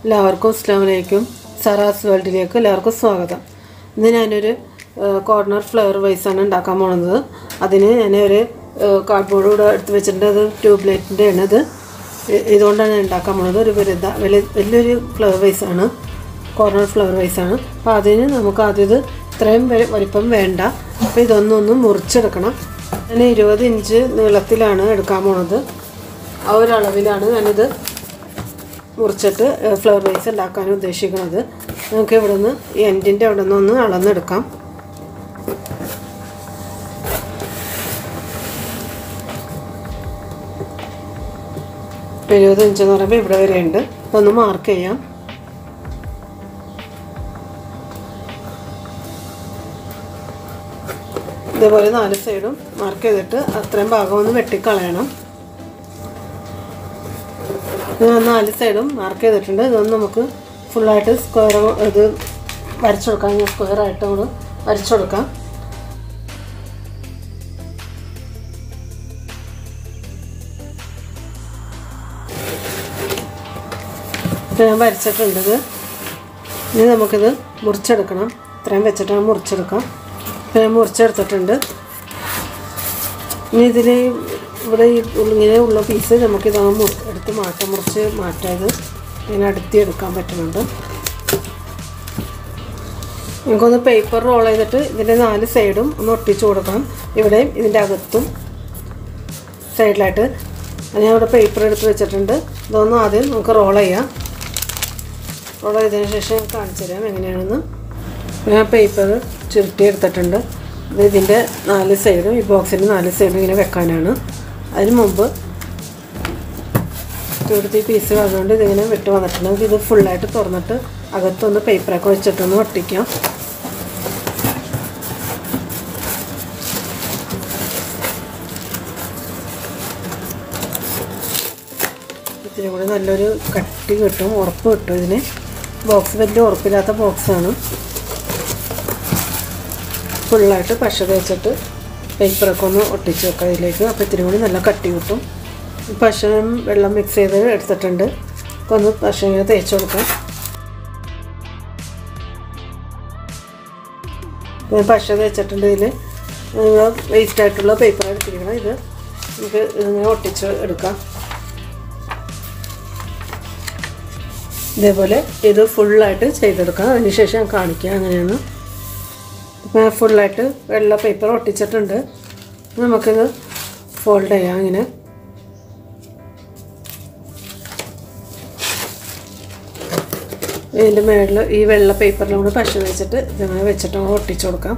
എല്ലാവർക്കും അസ്സാം വലൈക്കും സറാസ് വേൾഡിലേക്ക് എല്ലാവർക്കും സ്വാഗതം ഇന്ന് ഞാനൊരു കോർണർ ഫ്ലവർ വൈസാണ് ഉണ്ടാക്കാൻ പോണത് അതിന് ഞാനൊരു കാർഡ്ബോർഡ് കൂടെ എടുത്ത് വെച്ചിട്ടുണ്ട് അത് ട്യൂബ് ലൈറ്റിൻ്റെ ആണ് ഇത് ഇ- ഇതുകൊണ്ടാണ് ഞാൻ ഉണ്ടാക്കാൻ പോണത് ഒരു വലുത വലിയ വലിയൊരു ഫ്ലവർ വൈസാണ് കോർണർ ഫ്ലവർ വൈസാണ് അപ്പോൾ അതിന് നമുക്ക് ആദ്യം ഇത് ഇത്രയും വെ- വലിപ്പം വേണ്ട അപ്പോൾ ഇതൊന്നൊന്ന് മുറിച്ചെടുക്കണം ഞാൻ ഇരുപത് ഇഞ്ച് നീളത്തിലാണ് എടുക്കാൻ പോണത് ആ ഒരു അളവിലാണ് ഞാനിത് മുറിച്ചിട്ട് ഫ്ലവർ വൈസ് ഉണ്ടാക്കാൻ ഉദ്ദേശിക്കുന്നത് നമുക്ക് ഇവിടെ നിന്ന് ഈ എൻഡിൻ്റെ അവിടെ നിന്ന് ഒന്ന് അളന്നെടുക്കാം എഴുപത് ഇഞ്ച് എന്ന് പറയുമ്പോൾ ഇവിടെ വരെ ഉണ്ട് ഒന്ന് മാർക്ക് ചെയ്യാം ഇതേപോലെ നാല് സൈഡും മാർക്ക് ചെയ്തിട്ട് അത്രയും ഭാഗം ഒന്ന് വെട്ടിക്കളയണം ഇത് നാല് സൈഡും മാർക്ക് ചെയ്തിട്ടുണ്ട് ഇതൊന്ന് നമുക്ക് ഫുള്ളായിട്ട് സ്ക്വയർ ഇത് വരച്ചു കൊടുക്കാം ഞാൻ സ്ക്വയർ ആയിട്ട് നമ്മൾ വരച്ചു കൊടുക്കാം ഇത് ഞാൻ വരച്ചിട്ടുണ്ട് ഇത് ഇനി നമുക്കിത് മുറിച്ചെടുക്കണം ഇത്രയും വെച്ചിട്ടാണ് മുറിച്ചെടുക്കാം ഇപ്പം ഞാൻ മുറിച്ചെടുത്തിട്ടുണ്ട് ഇനി ഇതിൽ ഇവിടെ ഈ ഇങ്ങനെ ഉള്ള പീസ് നമുക്ക് ഇതൊന്ന് മുറി എടുത്ത് മാറ്റാം മുറിച്ച് മാറ്റാത് ഇങ്ങനെ അടുത്തി എടുക്കാൻ പറ്റുന്നുണ്ട് നമുക്കൊന്ന് പേപ്പർ റോൾ ചെയ്തിട്ട് ഇതിൻ്റെ നാല് സൈഡും ഒന്ന് ഒട്ടിച്ചു കൊടുക്കാം ഇവിടെയും ഇതിൻ്റെ അകത്തും സൈഡിലായിട്ട് ഞാൻ ഇവിടെ പേപ്പർ എടുത്ത് വെച്ചിട്ടുണ്ട് ഇതൊന്ന് ആദ്യം നമുക്ക് റോൾ ചെയ്യാം റോൾ ചെയ്തതിന് ശേഷം ഞാൻ കാണിച്ചു തരാം എങ്ങനെയാണെന്ന് ഞാൻ പേപ്പർ ചുരുട്ടി എടുത്തിട്ടുണ്ട് ഇത് ഇതിൻ്റെ നാല് സൈഡും ഈ ബോക്സിൻ്റെ നാല് സൈഡും ഇങ്ങനെ വെക്കാനാണ് അതിന് മുമ്പ് ഇവിടുത്തെ ഈ പീസ് വന്നുകൊണ്ട് ഇതിങ്ങനെ വിട്ട് വന്നിട്ടുണ്ട് നമുക്ക് ഇത് ഫുള്ളായിട്ട് തുറന്നിട്ട് അകത്തൊന്ന് പേപ്പറൊക്കെ വെച്ചിട്ടൊന്ന് ഒട്ടിക്കാം ഇത്തിരി കൂടി നല്ലൊരു കട്ടി കിട്ടും ഉറപ്പ് കിട്ടും ഇതിന് ബോക്സ് വലിയ ഉറപ്പില്ലാത്ത ബോക്സാണ് ഫുള്ളായിട്ട് പശ തേച്ചിട്ട് പേപ്പറൊക്കെ ഒന്ന് ഒട്ടിച്ച് വെക്കാം ഇതിലേക്ക് അപ്പോൾ ഇത്തിരി കൂടി നല്ല കട്ടി കിട്ടും പശയും വെള്ളം മിക്സ് ചെയ്ത് എടുത്തിട്ടുണ്ട് അപ്പോൾ ഒന്ന് പശ ഇങ്ങനെ തേച്ച് കൊടുക്കാം ഞാൻ പശ തേച്ചിട്ടുണ്ട് ഇതിൽ വേസ്റ്റ് ആയിട്ടുള്ള പേപ്പർ എടുത്തിരിക്കണം ഇത് നമുക്ക് ഇതിങ്ങനെ ഒട്ടിച്ച് എടുക്കാം ഇതേപോലെ ഇത് ഫുള്ളായിട്ട് ചെയ്തെടുക്കാം അതിനുശേഷം ഞാൻ കാണിക്കാം അങ്ങനെയാണ് ഇപ്പം ഞാൻ ഫുള്ളായിട്ട് വെള്ള പേപ്പർ ഒട്ടിച്ചിട്ടുണ്ട് നമുക്കിത് ഫോൾഡ് ചെയ്യാം ഇങ്ങനെ ഇതിൻ്റെ മേളിൽ ഈ വെള്ള പേപ്പറിലും കൂടി പശ വെച്ചിട്ട് ഇതിങ്ങനെ വെച്ചിട്ട് നമുക്ക് ഒട്ടിച്ചു കൊടുക്കാം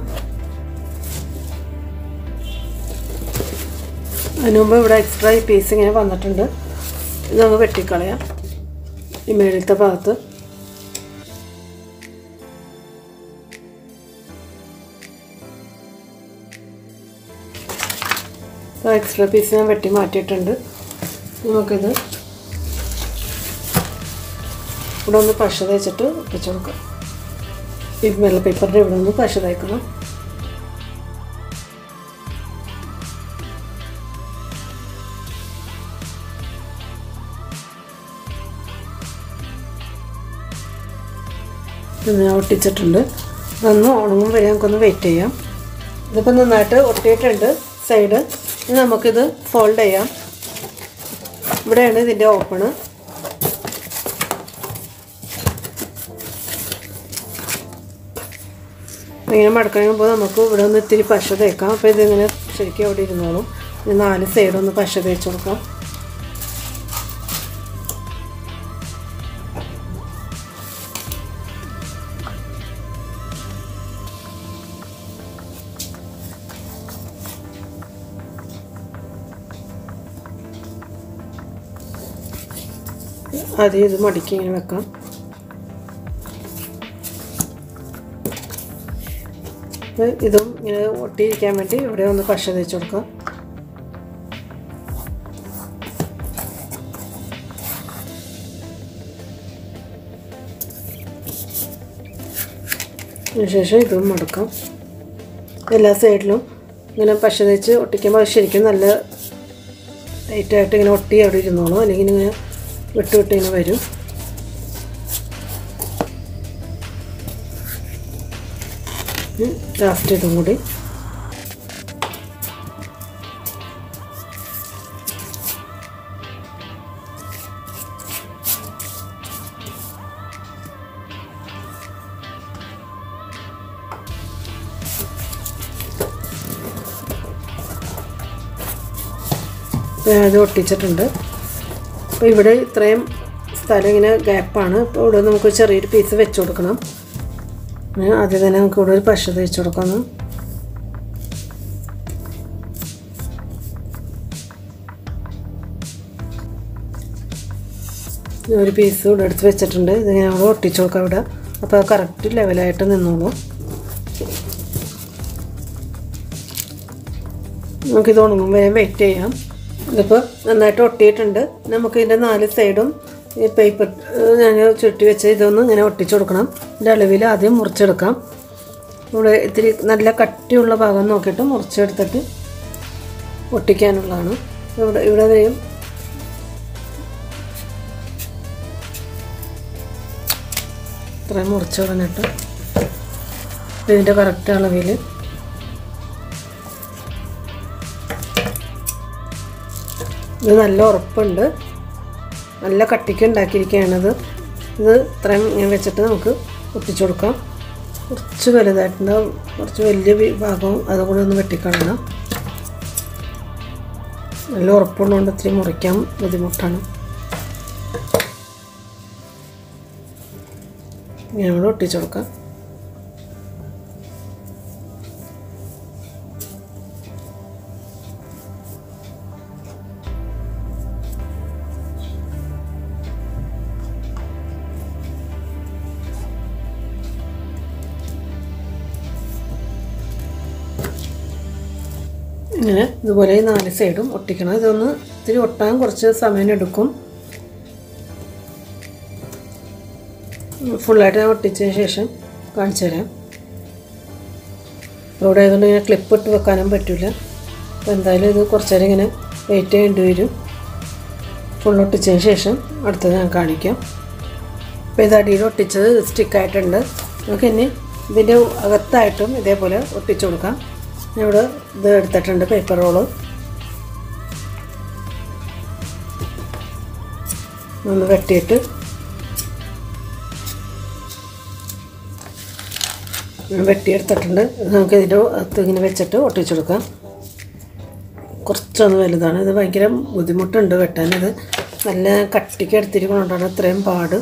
അതിന് മുമ്പ് ഇവിടെ എക്സ്ട്രാ ഈ പീസ് ഇങ്ങനെ വന്നിട്ടുണ്ട് ഇത് നമുക്ക് വെട്ടിക്കളയാം ഈ മേളിലത്തെ ഭാഗത്ത് എക്സ്ട്രാ പീസ് ഞാൻ വെട്ടി മാറ്റിയിട്ടുണ്ട് നമുക്കിത് ഇവിടെ ഒന്ന് പശ തേച്ചിട്ട് ഒട്ടിച്ചു കൊടുക്കാം ഈ വെള്ള പേപ്പറിൻ്റെ ഇവിടെ ഒന്ന് പശ തേക്കണം ഇത് ഞാൻ ഒട്ടിച്ചിട്ടുണ്ട് അതൊന്ന് ഉണങ്ങും വരെ നമുക്കൊന്ന് വെയിറ്റ് ചെയ്യാം ഇതിപ്പോൾ നന്നായിട്ട് ഒട്ടിയിട്ടുണ്ട് സൈഡ് ഇനി നമുക്കിത് ഫോൾഡ് ചെയ്യാം ഇവിടെയാണ് ഇതിൻ്റെ ഓപ്പണ് ഇങ്ങനെ മടക്കണ മുമ്പ് നമുക്ക് ഇവിടെ ഒന്ന് ഇത്തിരി പശ തേക്കാം അപ്പോൾ ഇതിങ്ങനെ ശരിക്കും അവിടെ ഇരുന്നോളും ഇനി നാല് സൈഡൊന്ന് പശ തേച്ച് കൊടുക്കാം ആദ്യം ഇത് മടക്കി ഇങ്ങനെ വെക്കാം ഇതും ഇങ്ങനെ ഒട്ടിയിരിക്കാൻ വേണ്ടി ഇവിടെ ഒന്ന് പശ തേച്ച് കൊടുക്കാം അതിനുശേഷം ഇതും മടക്കാം എല്ലാ സൈഡിലും ഇങ്ങനെ പശ തേച്ച് ഒട്ടിക്കുമ്പോൾ അത് ശരിക്കും നല്ല ടൈറ്റായിട്ട് ഇങ്ങനെ ഒട്ടി അവിടെ ഇരുന്നോളും അല്ലെങ്കിൽ ഇങ്ങനെ വിട്ട് വിട്ട് ഇങ്ങനെ വരും ലാസ്റ്റ് ഇതും കൂടി അത് ഒട്ടിച്ചിട്ടുണ്ട് അപ്പോൾ ഇവിടെ ഇത്രയും സ്ഥലം ഇങ്ങനെ ഗ്യാപ്പാണ് അപ്പോൾ ഇവിടെ നമുക്ക് ചെറിയൊരു പീസ് വെച്ച് കൊടുക്കണം പിന്നെ ആദ്യം തന്നെ നമുക്ക് ഇവിടെ ഒരു പശ തേച്ച് കൊടുക്കണം ഒരു പീസ് ഇവിടെ എടുത്ത് വെച്ചിട്ടുണ്ട് ഇതിങ്ങനെ നമ്മൾ ഒട്ടിച്ച് കൊടുക്കാം ഇവിടെ അപ്പോൾ കറക്റ്റ് ലെവലായിട്ട് നിന്നോളൂ നമുക്കിത് ഉണങ്ങും വരെ വെയിറ്റ് ചെയ്യാം ഇതിപ്പോൾ നന്നായിട്ട് ഒട്ടിയിട്ടുണ്ട് നമുക്ക് ഇതിൻ്റെ നാല് സൈഡും ഈ പേപ്പർ ഞാൻ ചുറ്റി വെച്ച് ഇതൊന്ന് ഇങ്ങനെ ഒട്ടിച്ചു കൊടുക്കണം ഇതിൻ്റെ അളവിൽ ആദ്യം മുറിച്ചെടുക്കാം ഇവിടെ ഇത്തിരി നല്ല കട്ടിയുള്ള ഭാഗം നോക്കിയിട്ട് മുറിച്ചെടുത്തിട്ട് ഒട്ടിക്കാനുള്ളതാണ് ഇവിടെ ഇവിടെ വരെയും ഇത്രയും മുറിച്ച് കളഞ്ഞിട്ട് ഇതിൻ്റെ കറക്റ്റ് അളവിൽ ഇത് നല്ല ഉറപ്പുണ്ട് നല്ല കട്ടിക്ക് ഉണ്ടാക്കിയിരിക്കുകയാണത് ഇത് ഇത്രയും ഞാൻ വെച്ചിട്ട് നമുക്ക് ഒട്ടിച്ചു കൊടുക്കാം കുറച്ച് വലുതായിട്ടുണ്ടാവും കുറച്ച് വലിയ വി- ഭാഗവും അതുകൂടെ ഒന്ന് വെട്ടിക്കളയണം നല്ല ഉറപ്പുള്ളതുകൊണ്ട് ഇത്തിരി മുറിക്കാൻ ബുദ്ധിമുട്ടാണ് ഞാൻ ഇവിടെ ഒട്ടിച്ചു കൊടുക്കാം ഇങ്ങനെ ഇതുപോലെ ഈ നാല് സൈഡും ഒട്ടിക്കണം ഇതൊന്ന് ഇത്തിരി ഒട്ടാൻ കുറച്ച് സമയം എടുക്കും ഫുള്ളായിട്ട് ഞാൻ ഒട്ടിച്ചതിന് ശേഷം കാണിച്ചു തരാം ഇവിടെ ആയതുകൊണ്ട് ഇങ്ങനെ ക്ലിപ്പ് ഇട്ട് വെക്കാനും പറ്റില്ല അപ്പോൾ എന്തായാലും ഇത് കുറച്ച് നേരം ഇങ്ങനെ വെയിറ്റ് ചെയ്യേണ്ടി വരും ഫുൾ ഒട്ടിച്ചതിന് ശേഷം അടുത്തത് ഞാൻ കാണിക്കാം അപ്പോൾ ഇത് അടിയിൽ ഒട്ടിച്ചത് സ്റ്റിക്കായിട്ടുണ്ട് നമുക്ക് ഇനി ഇതിൻ്റെ അകത്തായിട്ടും ഇതേപോലെ ഒട്ടിച്ചു കൊടുക്കാം ഞാൻ ഇവിടെ ഇത് എടുത്തിട്ടുണ്ട് പേപ്പർ റോള് ഒന്ന് വെട്ടിയിട്ട് ഞാൻ വെട്ടിയെടുത്തിട്ടുണ്ട് ഇത് നമുക്ക് ഇതിൻ്റെ അകത്ത് ഇങ്ങനെ വെച്ചിട്ട് ഒട്ടിച്ചു കൊടുക്കാം കുറച്ചൊന്ന് വലുതാണ് ഇത് ഭയങ്കര ബുദ്ധിമുട്ടുണ്ട് വെട്ടാൻ ഇത് നല്ല കട്ടിക്ക് എടുത്തിരിക്കുന്നതുകൊണ്ടാണ് ഇത്രയും പാട്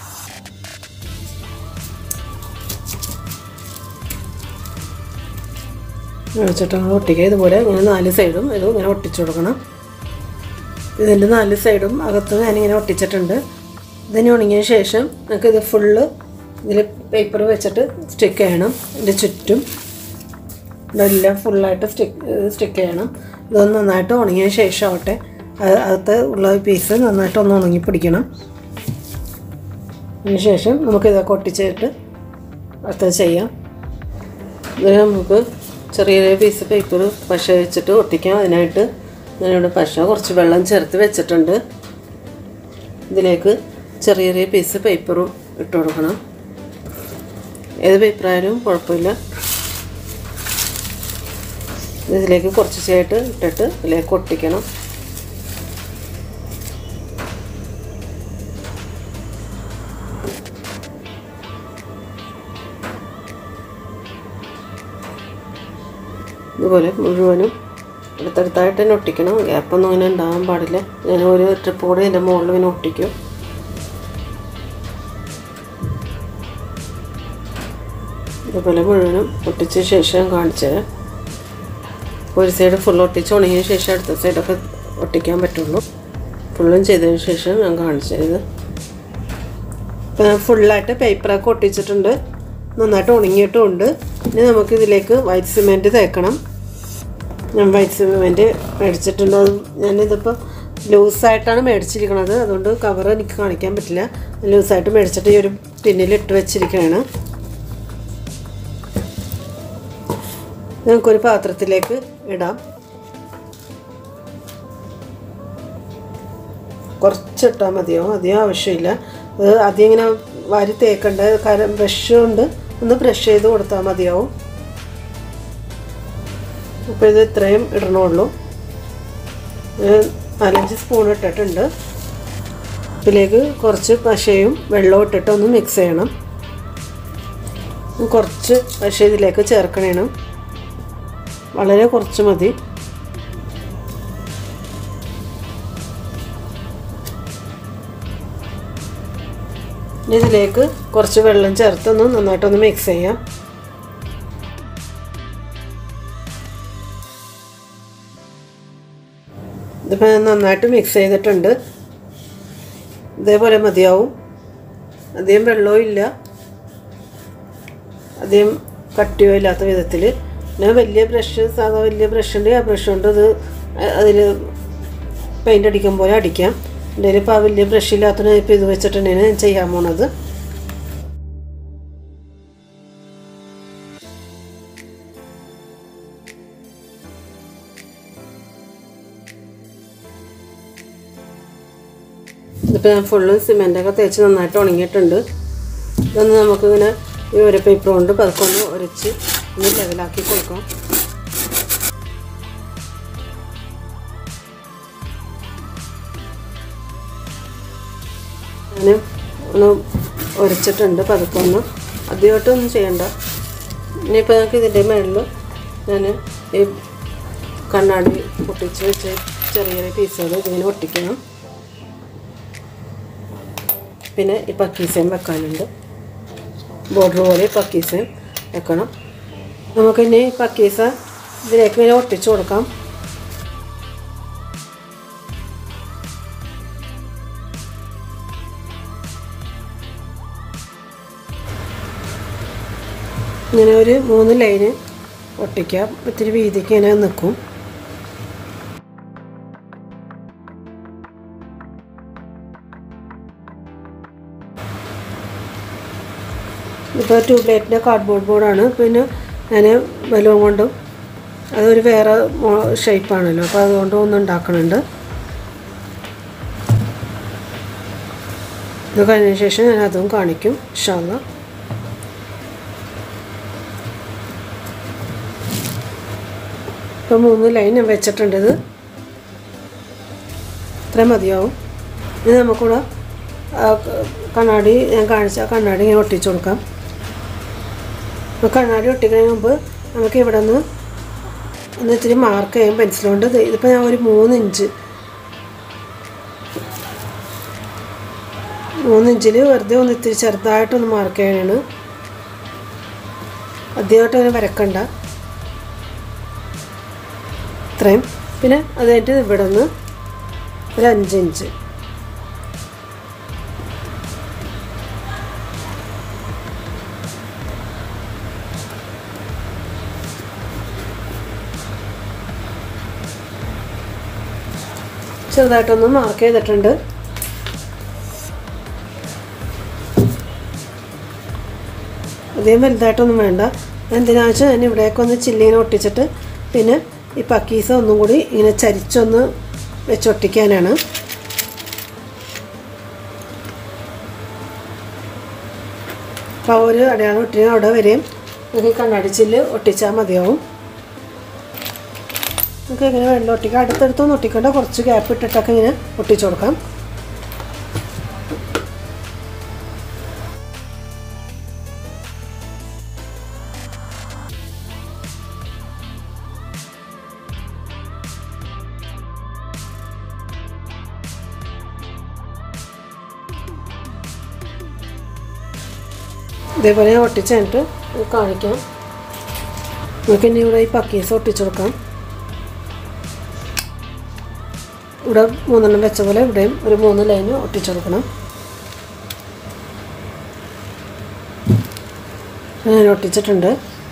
വെച്ചിട്ട് നമ്മൾ ഒട്ടിക്കുക ഇതുപോലെ ഇങ്ങനെ നാല് സൈഡും ഇത് ഇങ്ങനെ ഒട്ടിച്ചു കൊടുക്കണം ഇതിൻ്റെ നാല് സൈഡും അകത്ത് ഞാനിങ്ങനെ ഒട്ടിച്ചിട്ടുണ്ട് ഇതിന് ഉണങ്ങിയ ശേഷം നമുക്ക് ഇത് ഫുള്ള് ഇതിൽ പേപ്പർ വെച്ചിട്ട് സ്റ്റിക്ക് ചെയ്യണം ഇതിൻ്റെ ചുറ്റും ഇതെല്ലാം ഫുള്ളായിട്ട് സ്റ്റിക്ക് സ്റ്റിക്ക് ചെയ്യണം ഇതൊന്ന് നന്നായിട്ട് ഉണങ്ങിയ ശേഷം ആവട്ടെ അത് അകത്ത് ഉള്ള പീസ് നന്നായിട്ട് ഒന്ന് ഉണങ്ങി പിടിക്കണം അതിന് ശേഷം നമുക്ക് ഇതൊക്കെ ഒട്ടിച്ചിട്ട് അടുത്തത് ചെയ്യാം ഇതിന് നമുക്ക് ചെറിയ ചെറിയ പീസ് പേപ്പർ പശ വെച്ചിട്ട് ഒട്ടിക്കാം അതിനായിട്ട് ഞാനിവിടെ പശ കുറച്ച് വെള്ളം ചേർത്ത് വെച്ചിട്ടുണ്ട് ഇതിലേക്ക് ചെറിയ ചെറിയ പീസ് പേപ്പറും ഇട്ട് കൊടുക്കണം ഏത് പേപ്പറായാലും കുഴപ്പമില്ല ഇതിലേക്ക് കുറച്ച് ചേട്ട് ഇട്ടിട്ട് ഇതിലേക്ക് ഒട്ടിക്കണം ഇതുപോലെ മുഴുവനും അടുത്തടുത്തായിട്ട് തന്നെ ഒട്ടിക്കണം ഗ്യാപ്പൊന്നും ഇങ്ങനെ ഉണ്ടാകാൻ പാടില്ല ഞാൻ ഒരു ട്രിപ്പ് കൂടെ എൻ്റെ മുകളിൽ ഇങ്ങനെ ഒട്ടിക്കും ഇതുപോലെ മുഴുവനും ഒട്ടിച്ച ശേഷം കാണിച്ചു തരാം ഒരു സൈഡ് ഫുൾ ഒട്ടിച്ച് ഉണങ്ങിയ ശേഷം അടുത്ത സൈഡൊക്കെ ഒട്ടിക്കാൻ പറ്റുള്ളൂ ഫുള്ളും ചെയ്തതിന് ശേഷം ഞാൻ കാണിച്ചു തരുന്നത് ഇപ്പം ഞാൻ ഫുള്ളായിട്ട് പേപ്പറൊക്കെ ഒട്ടിച്ചിട്ടുണ്ട് നന്നായിട്ട് ഉണങ്ങിയിട്ടുമുണ്ട് ഇനി നമുക്ക് ഇതിലേക്ക് വൈറ്റ് സിമെൻറ്റ് തേക്കണം ഞാൻ വൈറ്റ് സിമെൻറ്റ് മേടിച്ചിട്ടുണ്ട് അത് ഞാനിതിപ്പോൾ ലൂസായിട്ടാണ് മേടിച്ചിരിക്കുന്നത് അതുകൊണ്ട് കവർ എനിക്ക് കാണിക്കാൻ പറ്റില്ല ലൂസായിട്ട് മേടിച്ചിട്ട് ഈ ഒരു ടിന്നിൽ ഇട്ട് വെച്ചിരിക്കുകയാണ് നമുക്കൊരു പാത്രത്തിലേക്ക് ഇടാം കുറച്ചിട്ടാൽ മതിയോ അധികം ആവശ്യമില്ല അത് അധികം ഇങ്ങനെ വാരി തേക്കണ്ട കാരണം ബ്രഷ് കൊണ്ട് ഒന്ന് ബ്രഷ് ചെയ്ത് കൊടുത്താൽ മതിയാവും അപ്പോൾ ഇത് ഇത്രയും ഇടണുള്ളൂ ഒരു നാലഞ്ച് സ്പൂൺ ഇട്ടിട്ടുണ്ട് ഇതിലേക്ക് കുറച്ച് പശയും വെള്ളവും ഇട്ടിട്ട് ഒന്ന് മിക്സ് ചെയ്യണം കുറച്ച് പശ ഇതിലേക്ക് ചേർക്കണേണം വളരെ കുറച്ച് മതി ഇനി ഇതിലേക്ക് കുറച്ച് വെള്ളം ചേർത്തൊന്ന് നന്നായിട്ടൊന്ന് മിക്സ് ചെയ്യാം ഇതിപ്പോൾ നന്നായിട്ട് മിക്സ് ചെയ്തിട്ടുണ്ട് ഇതേപോലെ മതിയാവും അധികം വെള്ളവും ഇല്ല അധികം കട്ടിയോ ഇല്ലാത്ത വിധത്തിൽ പിന്നെ വലിയ ബ്രഷ് സാധാ വലിയ ബ്രഷ് ഉണ്ട് ആ ബ്രഷ് കൊണ്ട് ഇത് അതിൽ പെയിൻ്റ് അടിക്കും പോലെ അടിക്കാം എൻ്റെ കയ്യിൽ ഇപ്പോൾ ആ വലിയ ബ്രഷ് ഇല്ലാത്തതിന് ഇപ്പോൾ ഇത് വെച്ചിട്ടാണ് ഞാൻ ചെയ്യാൻ പോണത് ഇതിപ്പോൾ ഞാൻ ഫുള്ളും സിമെൻറ്റൊക്കെ തേച്ച് നന്നായിട്ട് ഉണങ്ങിയിട്ടുണ്ട് ഇതൊന്ന് നമുക്കിങ്ങനെ ഈ ഒരു പേപ്പർ കൊണ്ട് പതുക്കൊന്ന് ഉരച്ച് ഒന്ന് ലെവലാക്കി കൊടുക്കാം ഞാൻ ഒന്ന് ഉരച്ചിട്ടുണ്ട് പതുക്കൊന്ന് അധികമായിട്ടൊന്നും ചെയ്യണ്ട ഇനിയിപ്പോൾ നമുക്ക് ഇതിൻ്റെ മേളിൽ ഞാൻ ഈ കണ്ണാടി പൊട്ടിച്ച് വെച്ച് ചെറിയ ചെറിയ പീസുകൾ ഇതിങ്ങനെ ഒട്ടിക്കണം പിന്നെ ഈ പക്കീസയും വെക്കാനുണ്ട് ബോർഡർ പോലെ പക്കീസയും വെക്കണം നമുക്കിനി പക്കീസ ഇതിലേക്ക് ഇങ്ങനെ ഒട്ടിച്ചു കൊടുക്കാം ഇങ്ങനെ ഒരു മൂന്ന് ലൈന് ഒട്ടിക്കാം ഇത്തിരി വീതിക്ക് ഇങ്ങനെ നിൽക്കും ഇപ്പോൾ ട്യൂബ് ലൈറ്റിൻ്റെ കാർഡ്ബോർഡ് ബോർഡാണ് പിന്നെ ഞാൻ ബലൂൺ കൊണ്ടും അതൊരു വേറെ ഷേപ്പാണല്ലോ അപ്പോൾ അതുകൊണ്ട് ഒന്ന് ഉണ്ടാക്കണുണ്ട് ഇത് കഴിഞ്ഞ ശേഷം ഞാൻ അതും കാണിക്കും ഇഷാല്ല ഇപ്പോൾ മൂന്ന് ലൈൻ ഞാൻ വെച്ചിട്ടുണ്ട് ഇത് ഇത്ര മതിയാവും ഇനി നമുക്കിവിടെ ആ കണ്ണാടി ഞാൻ കാണിച്ച ആ കണ്ണാടി ഇങ്ങനെ ഒട്ടിച്ചു കൊടുക്കാം അപ്പോൾ കണ്ണാടി ഒട്ടിക്കുന്നതിന് മുമ്പ് നമുക്ക് ഇവിടെ നിന്ന് ഒന്ന് ഇത്തിരി മാർക്ക് ചെയ്യാം പെൻസിൽ കൊണ്ട് ഇത് ഇതിപ്പോൾ ഞാൻ ഒരു മൂന്ന് ഇഞ്ച് മൂന്ന് ഇഞ്ചിൽ വെറുതെ ഒന്ന് ഇത്തിരി ചെറുതായിട്ടൊന്ന് മാർക്ക് ചെയ്യാനാണ് അധികമായിട്ട് അങ്ങനെ വരക്കണ്ട ഇത്രയും പിന്നെ അത് കഴിഞ്ഞിട്ട് ഇവിടെ നിന്ന് ഒരു അഞ്ച് ഇഞ്ച് ചെറുതായിട്ടൊന്ന് മാർക്ക് ചെയ്തിട്ടുണ്ട് അധികം വലുതായിട്ടൊന്നും വേണ്ട എന്തിനാണെന്ന് വെച്ചാൽ ഞാൻ ഇവിടേക്ക് ഒന്ന് ചില്ലിനെ ഒട്ടിച്ചിട്ട് പിന്നെ ഈ പക്കീസ ഒന്നും കൂടി ഇങ്ങനെ ചരിച്ചൊന്ന് വെച്ചൊട്ടിക്കാനാണ് അപ്പോൾ ഒരു അടയാളം ഒട്ടിന് അവിടെ വരെയും നമുക്ക് ഈ കണ്ണാടി ചില്ല് ഒട്ടിച്ചാൽ മതിയാവും നമുക്ക് ഇങ്ങനെ വെള്ളം ഒട്ടിക്കാം അടുത്തടുത്തൊന്നും ഒട്ടിക്കേണ്ട കുറച്ച് ഗ്യാപ്പ് ഇട്ടിട്ടൊക്കെ ഇങ്ങനെ ഒട്ടിച്ചു കൊടുക്കാം ഇതേപോലെ ഞാൻ ഒട്ടിച്ച് കഴിഞ്ഞിട്ട് കാണിക്കാം നമുക്ക് ഇനി ഇവിടെ ഈ പക്കീസ് ഒട്ടിച്ചു കൊടുക്കാം ഇവിടെ മൂന്നെണ്ണം വെച്ച പോലെ ഇവിടെയും ഒരു മൂന്ന് ലൈന് ഒട്ടിച്ചു കൊടുക്കണം ഞാൻ ഒട്ടിച്ചിട്ടുണ്ട്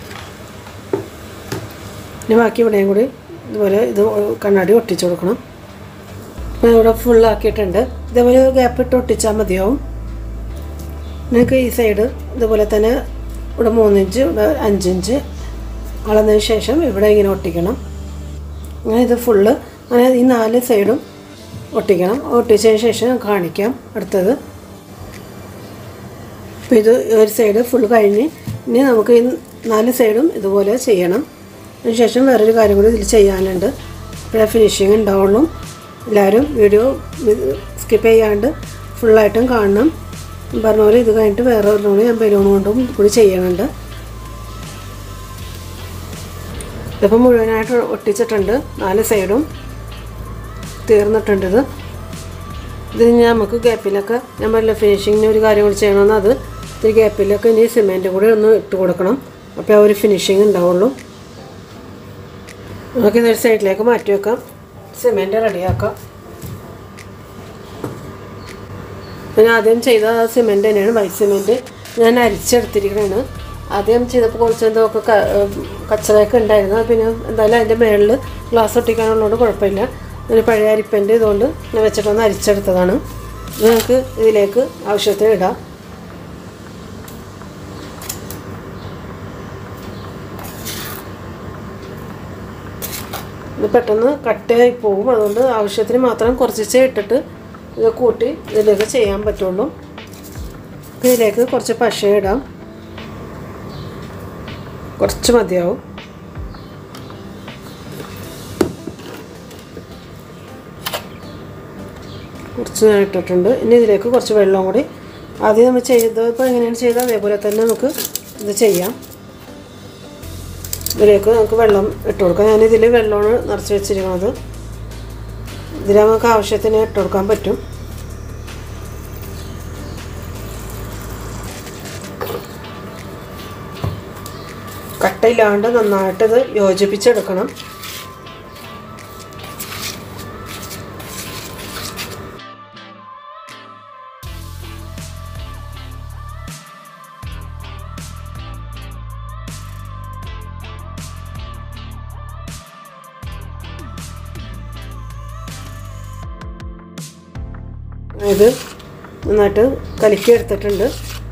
ഇനി ബാക്കി ഇവിടെയും കൂടി ഇതുപോലെ ഇത് കണ്ണാടി ഒട്ടിച്ചു കൊടുക്കണം ഞാൻ ഇവിടെ ഫുള്ളാക്കിയിട്ടുണ്ട് ഇതേപോലെ ഗ്യാപ്പ് ഇട്ട് ഒട്ടിച്ചാൽ മതിയാവും നിങ്ങൾക്ക് ഈ സൈഡ് ഇതുപോലെ തന്നെ ഇവിടെ മൂന്നിഞ്ച് ഇവിടെ അഞ്ചിഞ്ച് അളന്നതിന് ശേഷം ഇവിടെ ഇങ്ങനെ ഒട്ടിക്കണം അങ്ങനെ ഇത് ഫുള്ള് അങ്ങനെ ഈ നാല് സൈഡും ഒട്ടിക്കണം ഒട്ടിച്ചതിന് ശേഷം ഞാൻ കാണിക്കാം അടുത്തത് അപ്പോൾ ഇത് ഒരു സൈഡ് ഫുൾ കഴിഞ്ഞ് ഇനി നമുക്ക് ഈ നാല് സൈഡും ഇതുപോലെ ചെയ്യണം അതിനുശേഷം വേറൊരു കാര്യം കൂടി ഇതിൽ ചെയ്യാനുണ്ട് ഇപ്പോഴേ ഫിനിഷിങ് ഉണ്ടാവുള്ളൂ എല്ലാവരും വീഡിയോ സ്കിപ്പ് ചെയ്യാണ്ട് ഫുള്ളായിട്ടും കാണണം പറഞ്ഞ പോലെ ഇത് കഴിഞ്ഞിട്ട് വേറെ ഒരെണ്ണം കൂടി ഞാൻ ബലൂൺ കൊണ്ടും കൂടി ചെയ്യുന്നുണ്ട് ഇതിപ്പോൾ മുഴുവനായിട്ട് ഒട്ടിച്ചിട്ടുണ്ട് നാല് സൈഡും തീർന്നിട്ടുണ്ട് ഇത് ഇത് ഇനി നമുക്ക് ഗ്യാപ്പിലൊക്കെ ഞാൻ പറഞ്ഞില്ല ഫിനിഷിങ്ങിന് ഒരു കാര്യം കൂടി ചെയ്യണമെന്ന് അത് ഇത് ഗ്യാപ്പിലൊക്കെ ഇനി സിമെൻറ്റ് കൂടി ഒന്ന് ഇട്ട് കൊടുക്കണം അപ്പോൾ ആ ഒരു ഫിനിഷിങ് ഉണ്ടാവുള്ളൂ നമുക്ക് ഇതൊരു സൈഡിലേക്ക് മാറ്റി വെക്കാം സിമെൻറ്റ് റെഡിയാക്കാം ഞാൻ ആദ്യം ചെയ്ത സിമെൻറ്റ് തന്നെയാണ് വൈറ്റ് സിമെൻറ്റ് ഞാൻ അരിച്ചെടുത്തിരിക്കണതാണ് ആദ്യം ചെയ്തപ്പോൾ കുറച്ച് എന്തൊക്കെ കച്ചറയൊക്കെ ഉണ്ടായിരുന്നു പിന്നെ എന്തായാലും അതിൻ്റെ മുകളിൽ ഗ്ലാസ് ഒട്ടിക്കാനുള്ളതുകൊണ്ട് കുഴപ്പമില്ല ഒരു പഴയ അരിപ്പൻ്റെ ഇതുകൊണ്ട് ഞാൻ വെച്ചിട്ടൊന്ന് അരിച്ചെടുത്തതാണ് ഇത് നമുക്ക് ഇതിലേക്ക് ആവശ്യത്തിന് ഇടാം ഇത് പെട്ടെന്ന് കട്ടയായി പോകും അതുകൊണ്ട് ആവശ്യത്തിന് മാത്രം കുറച്ചേ ഇട്ടിട്ട് ഇത് കൂട്ടി ഇതിലേക്ക് ചെയ്യാൻ പറ്റുള്ളൂ ഇതിലേക്ക് കുറച്ച് പശ ഇടാം കുറച്ച് മതിയാവും കുറച്ച് ഞാൻ ഇട്ടിട്ടുണ്ട് ഇനി ഇതിലേക്ക് കുറച്ച് വെള്ളം കൂടി ആദ്യം നമ്മൾ ചെയ്തപ്പോൾ എങ്ങനെയാണ് ചെയ്തത് അതേപോലെ തന്നെ നമുക്ക് ഇത് ചെയ്യാം ഇതിലേക്ക് നമുക്ക് വെള്ളം ഇട്ട് കൊടുക്കാം ഞാനിതിൽ വെള്ളമാണ് നിറച്ച് വെച്ചിരിക്കുന്നത് ഇതിൽ നമുക്ക് ആവശ്യത്തിന് ഇട്ട് കൊടുക്കാൻ പറ്റും കട്ടയില്ലാണ്ട് നന്നായിട്ടിത് യോജിപ്പിച്ചെടുക്കണം ഇത് നന്നായിട്ട് കലക്കി എടുത്തിട്ടുണ്ട്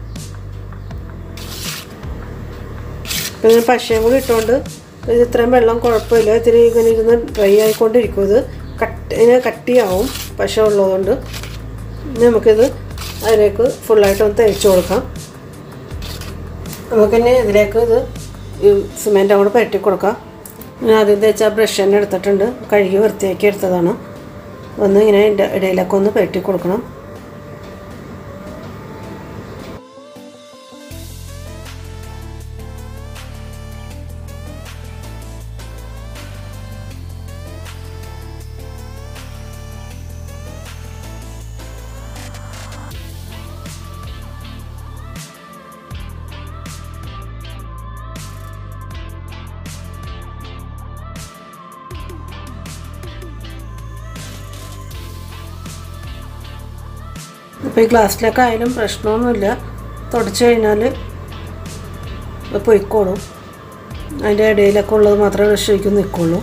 പിന്നെ പശയും കൂടി ഇട്ടുകൊണ്ട് ഇത് ഇത്രയും വെള്ളം കുഴപ്പമില്ല ഇത്തിരി ഇങ്ങനെ ഇരുന്ന് ഡ്രൈ ആയിക്കൊണ്ടിരിക്കും ഇത് കട്ട് ഇങ്ങനെ കട്ടിയാവും പശ ഉള്ളതുകൊണ്ട് ഇനി നമുക്കിത് അതിലേക്ക് ഫുള്ളായിട്ട് ഒന്ന് തേച്ച് കൊടുക്കാം നമുക്കിനി ഇതിലേക്ക് ഇത് ഈ സിമെൻറ്റ് അങ്ങോട്ട് പരട്ടി കൊടുക്കാം ഞാൻ ആദ്യം തേച്ച ബ്രഷ് തന്നെ എടുത്തിട്ടുണ്ട് കഴുകി വൃത്തിയാക്കി എടുത്തതാണ് ഒന്ന് ഇങ്ങനെ ഇട- ഇടയിലൊക്കെ ഒന്ന് പരട്ടി കൊടുക്കണം ഇപ്പോൾ ഈ ഗ്ലാസ്സിലൊക്കെ ആയാലും പ്രശ്നമൊന്നുമില്ല തുടച്ച് കഴിഞ്ഞാൽ ഇത് പൊയ്ക്കോളും അതിൻ്റെ ഇടയിലൊക്കെ ഉള്ളത് മാത്രമേ ശരിക്കും നിൽക്കുള്ളൂ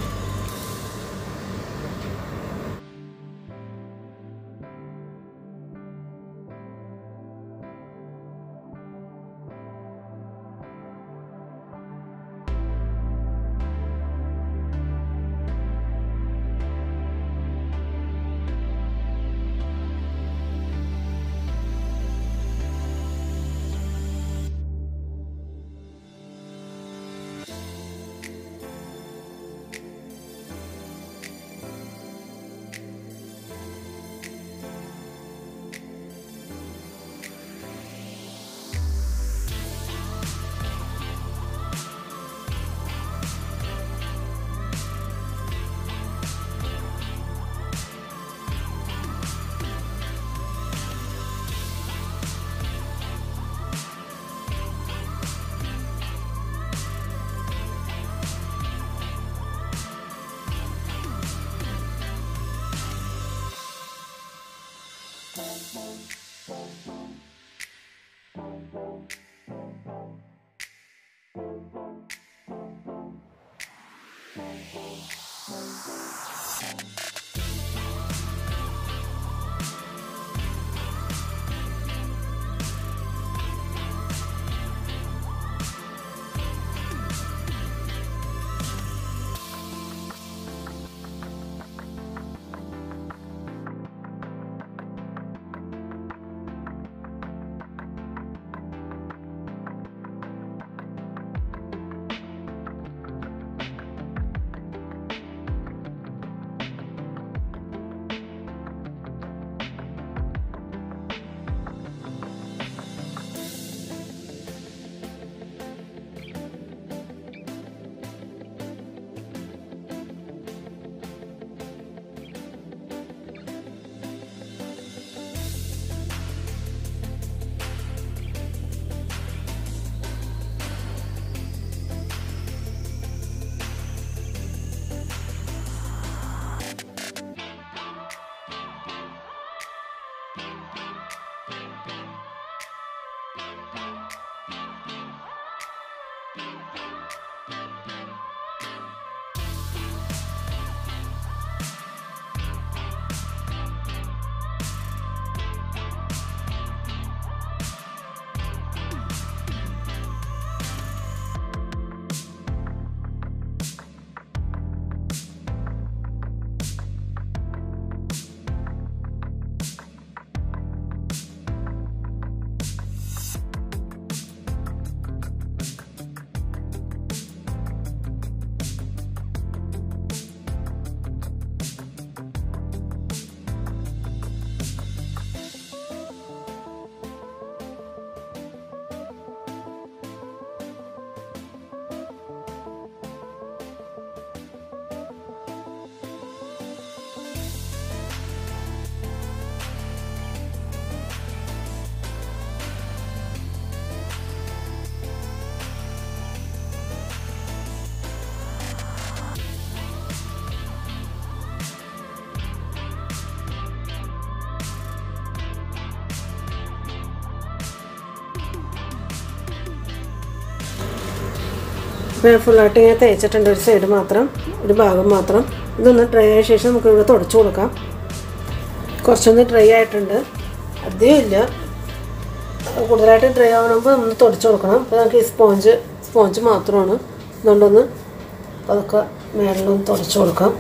ഇപ്പോൾ ഞാൻ ഫുള്ളായിട്ട് ഇങ്ങനെ തേച്ചിട്ടുണ്ട് ഒരു സൈഡ് മാത്രം ഒരു ഭാഗം മാത്രം ഇതൊന്ന് ഡ്രൈ ആയ ശേഷം നമുക്ക് ഇവിടെ തുടച്ചു കൊടുക്കാം കുറച്ചൊന്ന് ഡ്രൈ ആയിട്ടുണ്ട് അധികം ഇല്ല കൂടുതലായിട്ട് ഡ്രൈ ആവണമ്പോൾ നമ്മൾ തുടച്ചു കൊടുക്കണം അപ്പോൾ നമുക്ക് ഈ സ്പോഞ്ച് സ്പോഞ്ച് മാത്രമാണ് അതുകൊണ്ടൊന്ന് അതൊക്കെ മേളിലൊന്ന് തുടച്ചു കൊടുക്കാം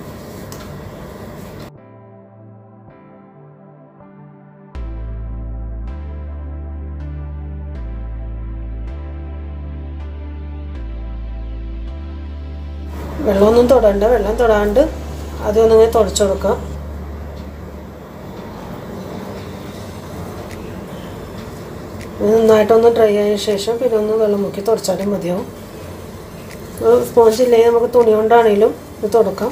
വെള്ളമൊന്നും തൊടണ്ട വെള്ളം തൊടാണ്ട് അതൊന്നും ഇങ്ങനെ തുടച്ചു കൊടുക്കാം ഇത് നന്നായിട്ടൊന്ന് ഡ്രൈ ആയ ശേഷം പിന്നെ ഒന്ന് വെള്ളം മുക്കി തുടച്ചാലും മതിയാവും സ്പോഞ്ച് ഇല്ലെങ്കിൽ നമുക്ക് തുണി കൊണ്ടാണെങ്കിലും ഇത് തുടക്കാം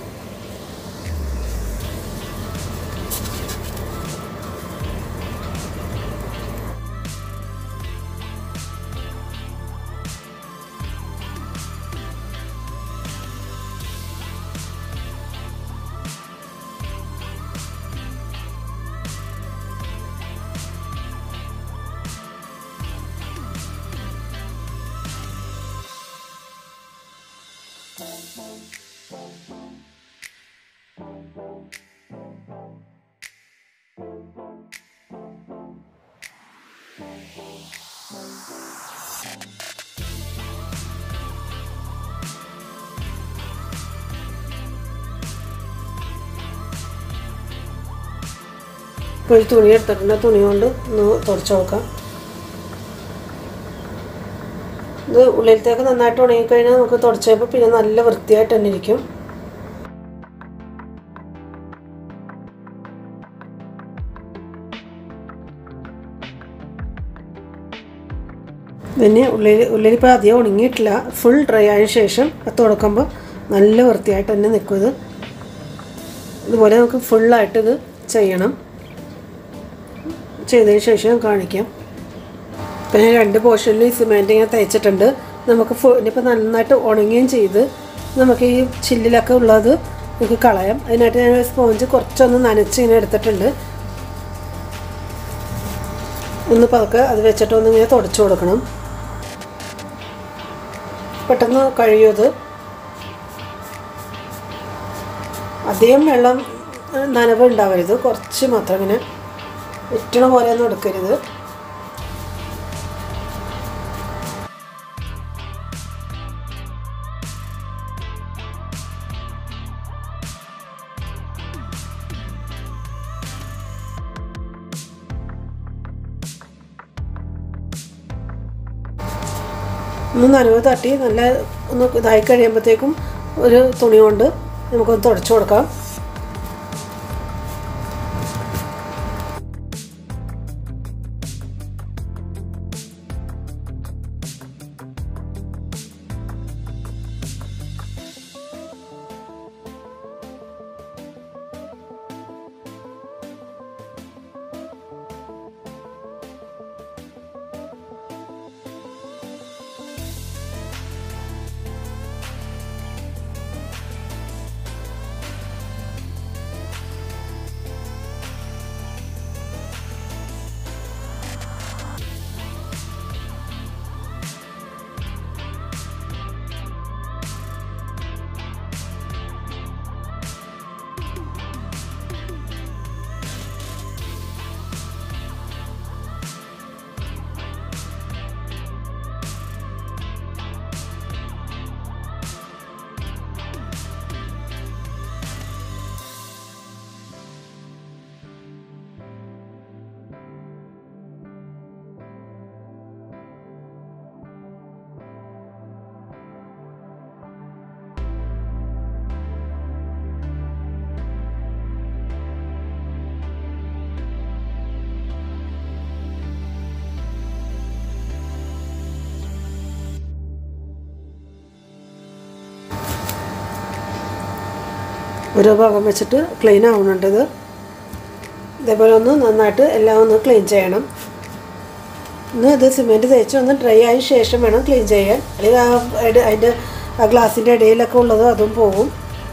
ഇപ്പോൾ ഒരു തുണി എടുത്തിട്ടുണ്ട് തുണി കൊണ്ട് ഒന്ന് തുടച്ചു കൊടുക്കാം ഇത് ഉള്ളിലത്തേക്ക് നന്നായിട്ട് ഉണങ്ങിക്കഴിഞ്ഞാൽ നമുക്ക് തുടച്ചപ്പോൾ പിന്നെ നല്ല വൃത്തിയായിട്ട് തന്നെ ഇരിക്കും പിന്നെ ഉള്ളിൽ ഉള്ളിലിപ്പോൾ അധികം ഉണങ്ങിയിട്ടില്ല ഫുൾ ഡ്രൈ ആയ ശേഷം അത് തുടക്കുമ്പോൾ നല്ല വൃത്തിയായിട്ട് തന്നെ നിൽക്കും ഇത് ഇതുപോലെ നമുക്ക് ഫുള്ളായിട്ട് ഇത് ചെയ്യണം ചെയ്തതിന് ശേഷം കാണിക്കാം ഇപ്പം ഞാൻ രണ്ട് പോർഷനിൽ സിമെൻറ്റ് ഇങ്ങനെ തയ്ച്ചിട്ടുണ്ട് നമുക്ക് ഫു ഇനിയിപ്പോൾ നന്നായിട്ട് ഉണങ്ങുകയും ചെയ്ത് നമുക്ക് ഈ ചില്ലിലൊക്കെ ഉള്ളത് നമുക്ക് കളയാം അതിനായിട്ട് ഞാൻ സ്പോഞ്ച് കുറച്ചൊന്ന് നനച്ച് ഇങ്ങനെ എടുത്തിട്ടുണ്ട് ഒന്ന് പതുക്കെ അത് വെച്ചിട്ട് ഒന്ന് ഇങ്ങനെ തുടച്ചു കൊടുക്കണം പെട്ടെന്ന് കഴിയും അത് അധികം വെള്ളം ഏഹ്, നനവ് ഉണ്ടാവരുത് കുറച്ച് മാത്രം ഇങ്ങനെ ഇറ്റണ പോലെ ഒന്നും എടുക്കരുത് ഒന്ന് നനവ് തട്ടി നല്ല ഒന്ന് ഇതായി കഴിയുമ്പോഴത്തേക്കും ഒരു തുണി കൊണ്ട് നമുക്കൊന്ന് തുടച്ചു കൊടുക്കാം ഓരോ ഭാഗം വെച്ചിട്ട് ക്ലീൻ ആവുന്നുണ്ട് ഇത് ഇതേപോലെ ഒന്ന് നന്നായിട്ട് എല്ലാം ഒന്ന് ക്ലീൻ ചെയ്യണം ഒന്ന് ഇത് സിമെൻറ്റ് തേച്ച് ഒന്ന് ഡ്രൈ ആയ ശേഷം വേണം ക്ലീൻ ചെയ്യാൻ അല്ലെങ്കിൽ ആ ഇട- അതിൻ്റെ ആ ഗ്ലാസിൻ്റെ ഇടയിലൊക്കെ ഉള്ളത് അതും പോകും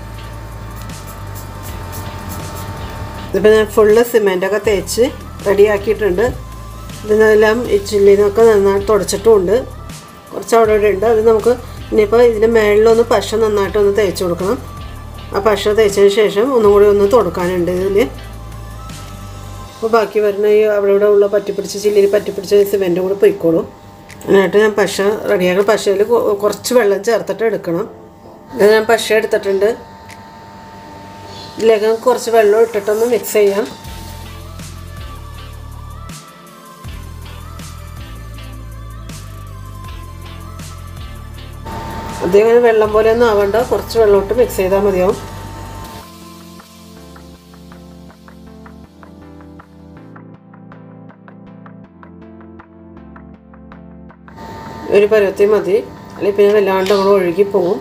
ഇതിപ്പോൾ ഞാൻ ഫുള്ള് സിമെൻറ്റൊക്കെ തേച്ച് റെഡിയാക്കിയിട്ടുണ്ട് ഇതിനെല്ലാം ഈ ചില്ലിനൊക്കെ നന്നായി തുടച്ചിട്ടുമുണ്ട് കുറച്ച് അവിടെ ഇവിടെ ഉണ്ട് അത് നമുക്ക് ഇനിയിപ്പോൾ ഇതിൻ്റെ മേളിലൊന്ന് പശ നന്നായിട്ട് ഒന്ന് തേച്ച് കൊടുക്കണം ആ പശ തേച്ചതിന് ശേഷം ഒന്നും കൂടി ഒന്ന് തുടക്കാനുണ്ട് ഇതിൽ അപ്പോൾ ബാക്കി വരുന്ന ഈ അവിടെ ഇവിടെ ഉള്ള പറ്റിപ്പിടിച്ച ചില്ലിയിൽ പറ്റിപ്പിടിച്ച സിമെൻറ്റും കൂടി പൊയ്ക്കോളും അതിനായിട്ട് ഞാൻ പശ റെഡിയാക്കുന്ന പശയിൽ കുറച്ച് വെള്ളം ചേർത്തിട്ട് എടുക്കണം ഇത് ഞാൻ പശ എടുത്തിട്ടുണ്ട് ഇതിലേക്ക് കുറച്ച് വെള്ളം ഇട്ടിട്ടൊന്ന് മിക്സ് ചെയ്യാം അതിങ്ങനെ വെള്ളം പോലെ ഒന്നും ആവണ്ട കുറച്ച് വെള്ളം ഇട്ട് മിക്സ് ചെയ്താൽ മതിയാവും ഒരു പരുവത്തി മതി അല്ലെങ്കിൽ പിന്നെ വല്ലാണ്ട് നമ്മൾ ഒഴുകി പോകും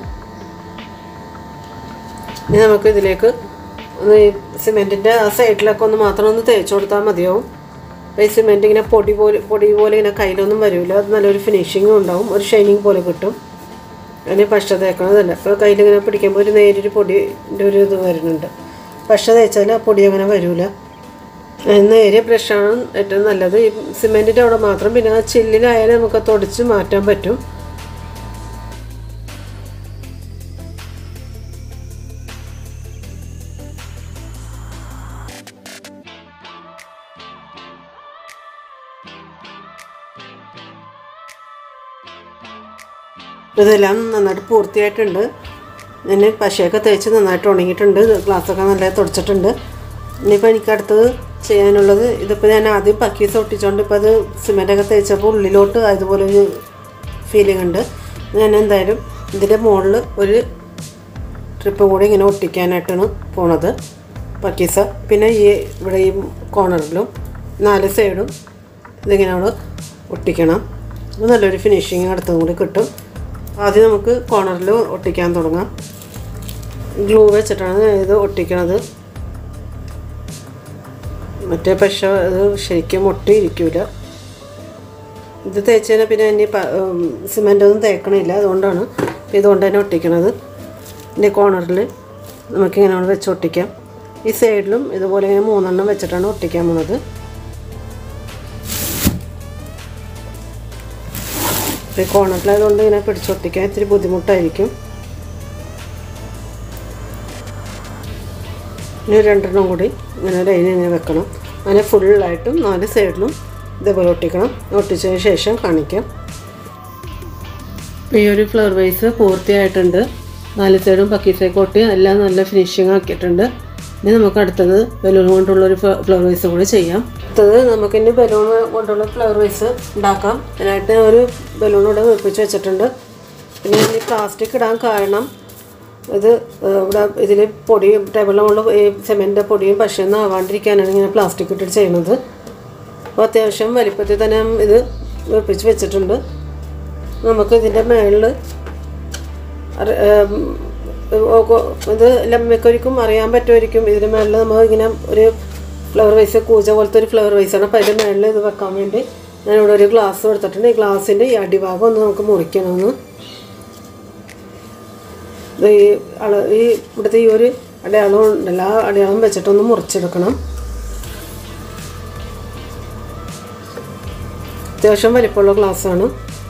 ഇനി നമുക്ക് ഇതിലേക്ക് ഒന്ന് ഈ സിമെൻറ്റിൻ്റെ ആ സൈഡിലൊക്കെ ഒന്ന് മാത്രം ഒന്ന് തേച്ച് കൊടുത്താൽ മതിയാവും അപ്പോൾ ഈ സിമെൻറ്റ് ഇങ്ങനെ പൊടി പോലെ പൊടി പോലെ ഇങ്ങനെ കയ്യിലൊന്നും വരില്ല അത് നല്ലൊരു ഫിനിഷിങ്ങും ഉണ്ടാവും ഒരു ഷൈനിങ് പോലെ കിട്ടും അതിന് പശ തേക്കണതല്ല അപ്പോൾ കയ്യിലിങ്ങനെ പിടിക്കുമ്പോൾ ഒരു നേരിയൊരു പൊടിൻ്റെ ഒരു ഇത് വരുന്നുണ്ട് പശ തേച്ചാൽ ആ പൊടി അങ്ങനെ വരില്ല നേരിയ ബ്രഷാണ് ഏറ്റവും നല്ലത് ഈ സിമെൻറ്റിൻ്റെ അവിടെ മാത്രം പിന്നെ ആ ചില്ലിലായാലും നമുക്ക് തുടച്ച് മാറ്റാൻ പറ്റും ഇതെല്ലാം നന്നായിട്ട് പൂർത്തിയായിട്ടുണ്ട് ഞാൻ പശയൊക്കെ തേച്ച് നന്നായിട്ട് ഉണങ്ങിയിട്ടുണ്ട് ഗ്ലാസ്സൊക്കെ നല്ല തുടച്ചിട്ടുണ്ട് ഇനിയിപ്പോൾ എനിക്ക് അടുത്തത് ചെയ്യാനുള്ളത് ഇതിപ്പോൾ ഞാൻ ആദ്യം പക്കീസ് ഒട്ടിച്ചുകൊണ്ട് ഇപ്പോൾ അത് സിമെൻറ്റൊക്കെ തേച്ചപ്പോൾ ഉള്ളിലോട്ട് അതുപോലെ ഒരു ഫീലിംഗ് ഉണ്ട് ഞാൻ എന്തായാലും ഇതിൻ്റെ മുകളിൽ ഒരു ട്രിപ്പ് കൂടി ഇങ്ങനെ ഒട്ടിക്കാനായിട്ടാണ് പോണത് പക്കീസ പിന്നെ ഈ ഇവിടെ ഈ കോർണറിലും നാല് സൈഡും ഇതിങ്ങനെ അവിടെ ഒട്ടിക്കണം അപ്പോൾ നല്ലൊരു ഫിനിഷിങ് അടുത്തും കൂടി കിട്ടും ആദ്യം നമുക്ക് കോർണറിൽ ഒട്ടിക്കാൻ തുടങ്ങാം ഗ്ലൂ വെച്ചിട്ടാണ് ഇത് ഒട്ടിക്കണത് മറ്റേ പക്ഷേ അത് ശരിക്കും ഒട്ടിയിരിക്കില്ല ഇത് തേച്ചതിന് പിന്നെ ഇനി സിമെൻ്റ് ഒന്നും തേക്കണില്ല അതുകൊണ്ടാണ് ഇതുകൊണ്ട് തന്നെ ഒട്ടിക്കണത് ഇതിൻ്റെ കോർണറിൽ നമുക്കിങ്ങനെ വെച്ച് ഒട്ടിക്കാം ഈ സൈഡിലും ഇതുപോലെ ഇങ്ങനെ മൂന്നെണ്ണം വെച്ചിട്ടാണ് ഒട്ടിക്കാൻ പോണത് ഈ കോർണറിലായതുകൊണ്ട് ഇങ്ങനെ പിടിച്ചൊട്ടിക്കാൻ ഇത്തിരി ബുദ്ധിമുട്ടായിരിക്കും ഇനി രണ്ടെണ്ണം കൂടി ഇങ്ങനെ ലൈൻ ഇങ്ങനെ വെക്കണം അങ്ങനെ ഫുള്ളായിട്ടും നാല് സൈഡിലും ഇതേപോലെ ഒട്ടിക്കണം ഒട്ടിച്ചതിന് ശേഷം കാണിക്കാം ഈ ഒരു ഫ്ലവർ വൈസ് പൂർത്തിയായിട്ടുണ്ട് നാല് സൈഡും പക്കീസൊക്കെ ഒട്ടി എല്ലാം നല്ല ഫിനിഷിങ് ആക്കിയിട്ടുണ്ട് ഇനി നമുക്ക് അടുത്തത് ബലൂൺ കൊണ്ടുള്ളൊരു ഫ്ലവർ വൈസ് കൂടി ചെയ്യാം അടുത്തത് നമുക്കിനി ബലൂൺ കൊണ്ടുള്ള ഫ്ലവർ വൈസ് ഉണ്ടാക്കാം അതിനായിട്ട് ഒരു ബലൂൺ ഇവിടെ വീർപ്പിച്ച് വെച്ചിട്ടുണ്ട് പിന്നെ ഈ പ്ലാസ്റ്റിക് ഇടാൻ കാരണം ഇത് ഇവിടെ ഇതിൽ പൊടിയും ടേബിളിൻ്റെ മുകളിൽ ഈ സെമെൻറ്റിൻ്റെ പൊടിയും പശയൊന്നും ആവാണ്ടിരിക്കാനാണ് ഇങ്ങനെ പ്ലാസ്റ്റിക് ഇട്ടിട്ട് ചെയ്യുന്നത് അപ്പോൾ അത്യാവശ്യം വലിപ്പത്തിൽ തന്നെ ഇത് വീർപ്പിച്ച് വെച്ചിട്ടുണ്ട് നമുക്ക് ഇതിൻ്റെ മേളിൽ ഇത് ലമ്മക്കൊരിക്കും അറിയാൻ പറ്റുമായിരിക്കും ഇതിന് മേളിൽ നമ്മൾ ഇങ്ങനെ ഒരു ഫ്ലവർ വൈസ് കൂജ പോലത്തെ ഒരു ഫ്ലവർ വൈസാണ് അപ്പോൾ അതിൻ്റെ മേളിൽ ഇത് വെക്കാൻ വേണ്ടി ഞാനിവിടെ ഒരു ഗ്ലാസ് എടുത്തിട്ടുണ്ട് ഈ ഗ്ലാസിൻ്റെ ഈ അടിഭാഗം ഒന്ന് നമുക്ക് മുറിക്കണമെന്ന് ഇത് ഈ അള ഈ ഇവിടുത്തെ ഈ ഒരു അടയാളം ഉണ്ടല്ലോ ആ അടയാളം വെച്ചിട്ടൊന്ന് മുറിച്ചെടുക്കണം അത്യാവശ്യം വലിപ്പമുള്ള ഗ്ലാസ്സാണ്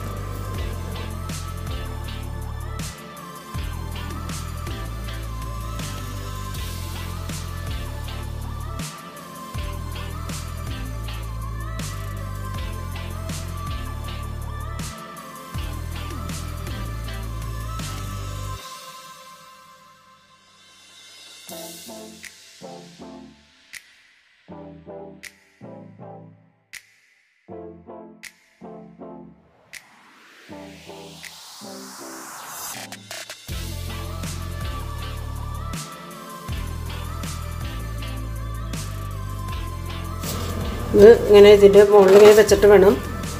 ഇത് ഇങ്ങനെ ഇതിൻ്റെ മുകളിൽ ഇങ്ങനെ വെച്ചിട്ട് വേണം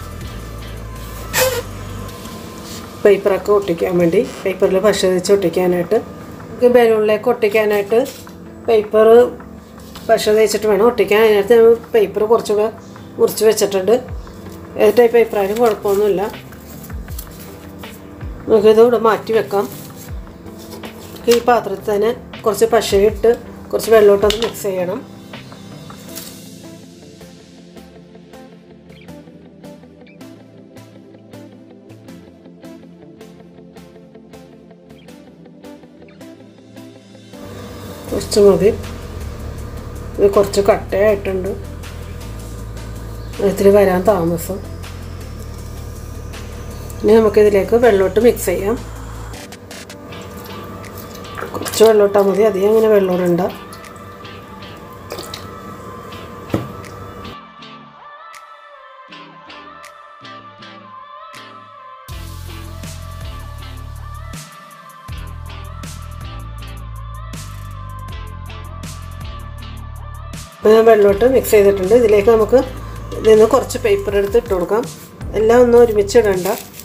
പേപ്പറൊക്കെ ഒട്ടിക്കാൻ വേണ്ടി പേപ്പറിൽ പശ വെച്ച് ഒട്ടിക്കാനായിട്ട് നമുക്ക് ബലൂണിലേക്ക് ഒട്ടിക്കാനായിട്ട് പേപ്പർ പശ തേച്ചിട്ട് വേണം ഒട്ടിക്കാൻ അതിനകത്ത് ഞാൻ പേപ്പർ കുറച്ചുകൂടെ മുറിച്ച് വെച്ചിട്ടുണ്ട് ഏത് ടൈപ്പ് പേപ്പറായാലും കുഴപ്പമൊന്നുമില്ല നമുക്കിത് ഇവിടെ മാറ്റി വെക്കാം ഈ പാത്രത്തിൽ തന്നെ കുറച്ച് പശയിട്ട് കുറച്ച് വെള്ളമോട്ടൊന്ന് മിക്സ് ചെയ്യണം കുറച്ച് മതി ഇത് കുറച്ച് കട്ടയായിട്ടുണ്ട് ഇത്തിരി വരാൻ താമസം ഇനി നമുക്കിതിലേക്ക് വെള്ളമിട്ട് മിക്സ് ചെയ്യാം കുറച്ച് വെള്ളം ഇട്ടാൽ മതി അധികം അങ്ങനെ വെള്ളം ഇടണ്ട അപ്പോൾ ഞാൻ വെള്ളമിട്ട് മിക്സ് ചെയ്തിട്ടുണ്ട് ഇതിലേക്ക് നമുക്ക് ഇതിൽ നിന്ന് കുറച്ച് പേപ്പർ എടുത്ത് ഇട്ട് കൊടുക്കാം എല്ലാം ഒന്നും ഒരുമിച്ച് ഇടണ്ട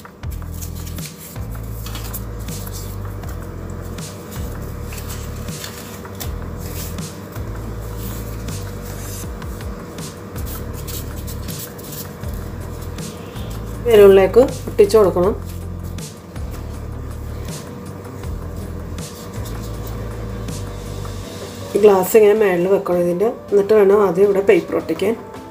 ബലൂണിലേക്ക് ഒട്ടിച്ചു കൊടുക്കണം ഈ ഗ്ലാസ് ഇങ്ങനെ മേളിൽ വെക്കണം ഇതിൻ്റെ എന്നിട്ട് വേണം ആദ്യം ഇവിടെ പേപ്പർ ഒട്ടിക്കാൻ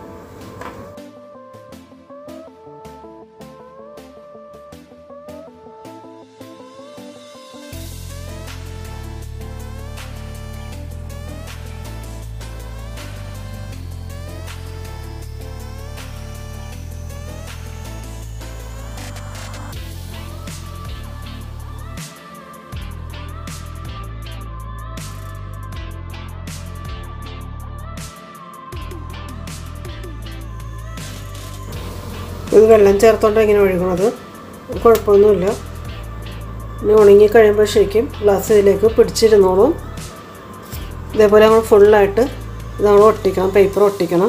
ഇത് വെള്ളം ചേർത്തോണ്ട് ഇങ്ങനെ ഒഴുകണത് കുഴപ്പമൊന്നുമില്ല ഇനി ഉണങ്ങി കഴിയുമ്പോൾ ശരിക്കും ഗ്ലാസ് ഇതിലേക്ക് പിടിച്ചിരുന്നോളും ഇതേപോലെ നമ്മൾ ഫുള്ളായിട്ട് ഇത് നമ്മൾ ഒട്ടിക്കണം പേപ്പർ ഒട്ടിക്കണം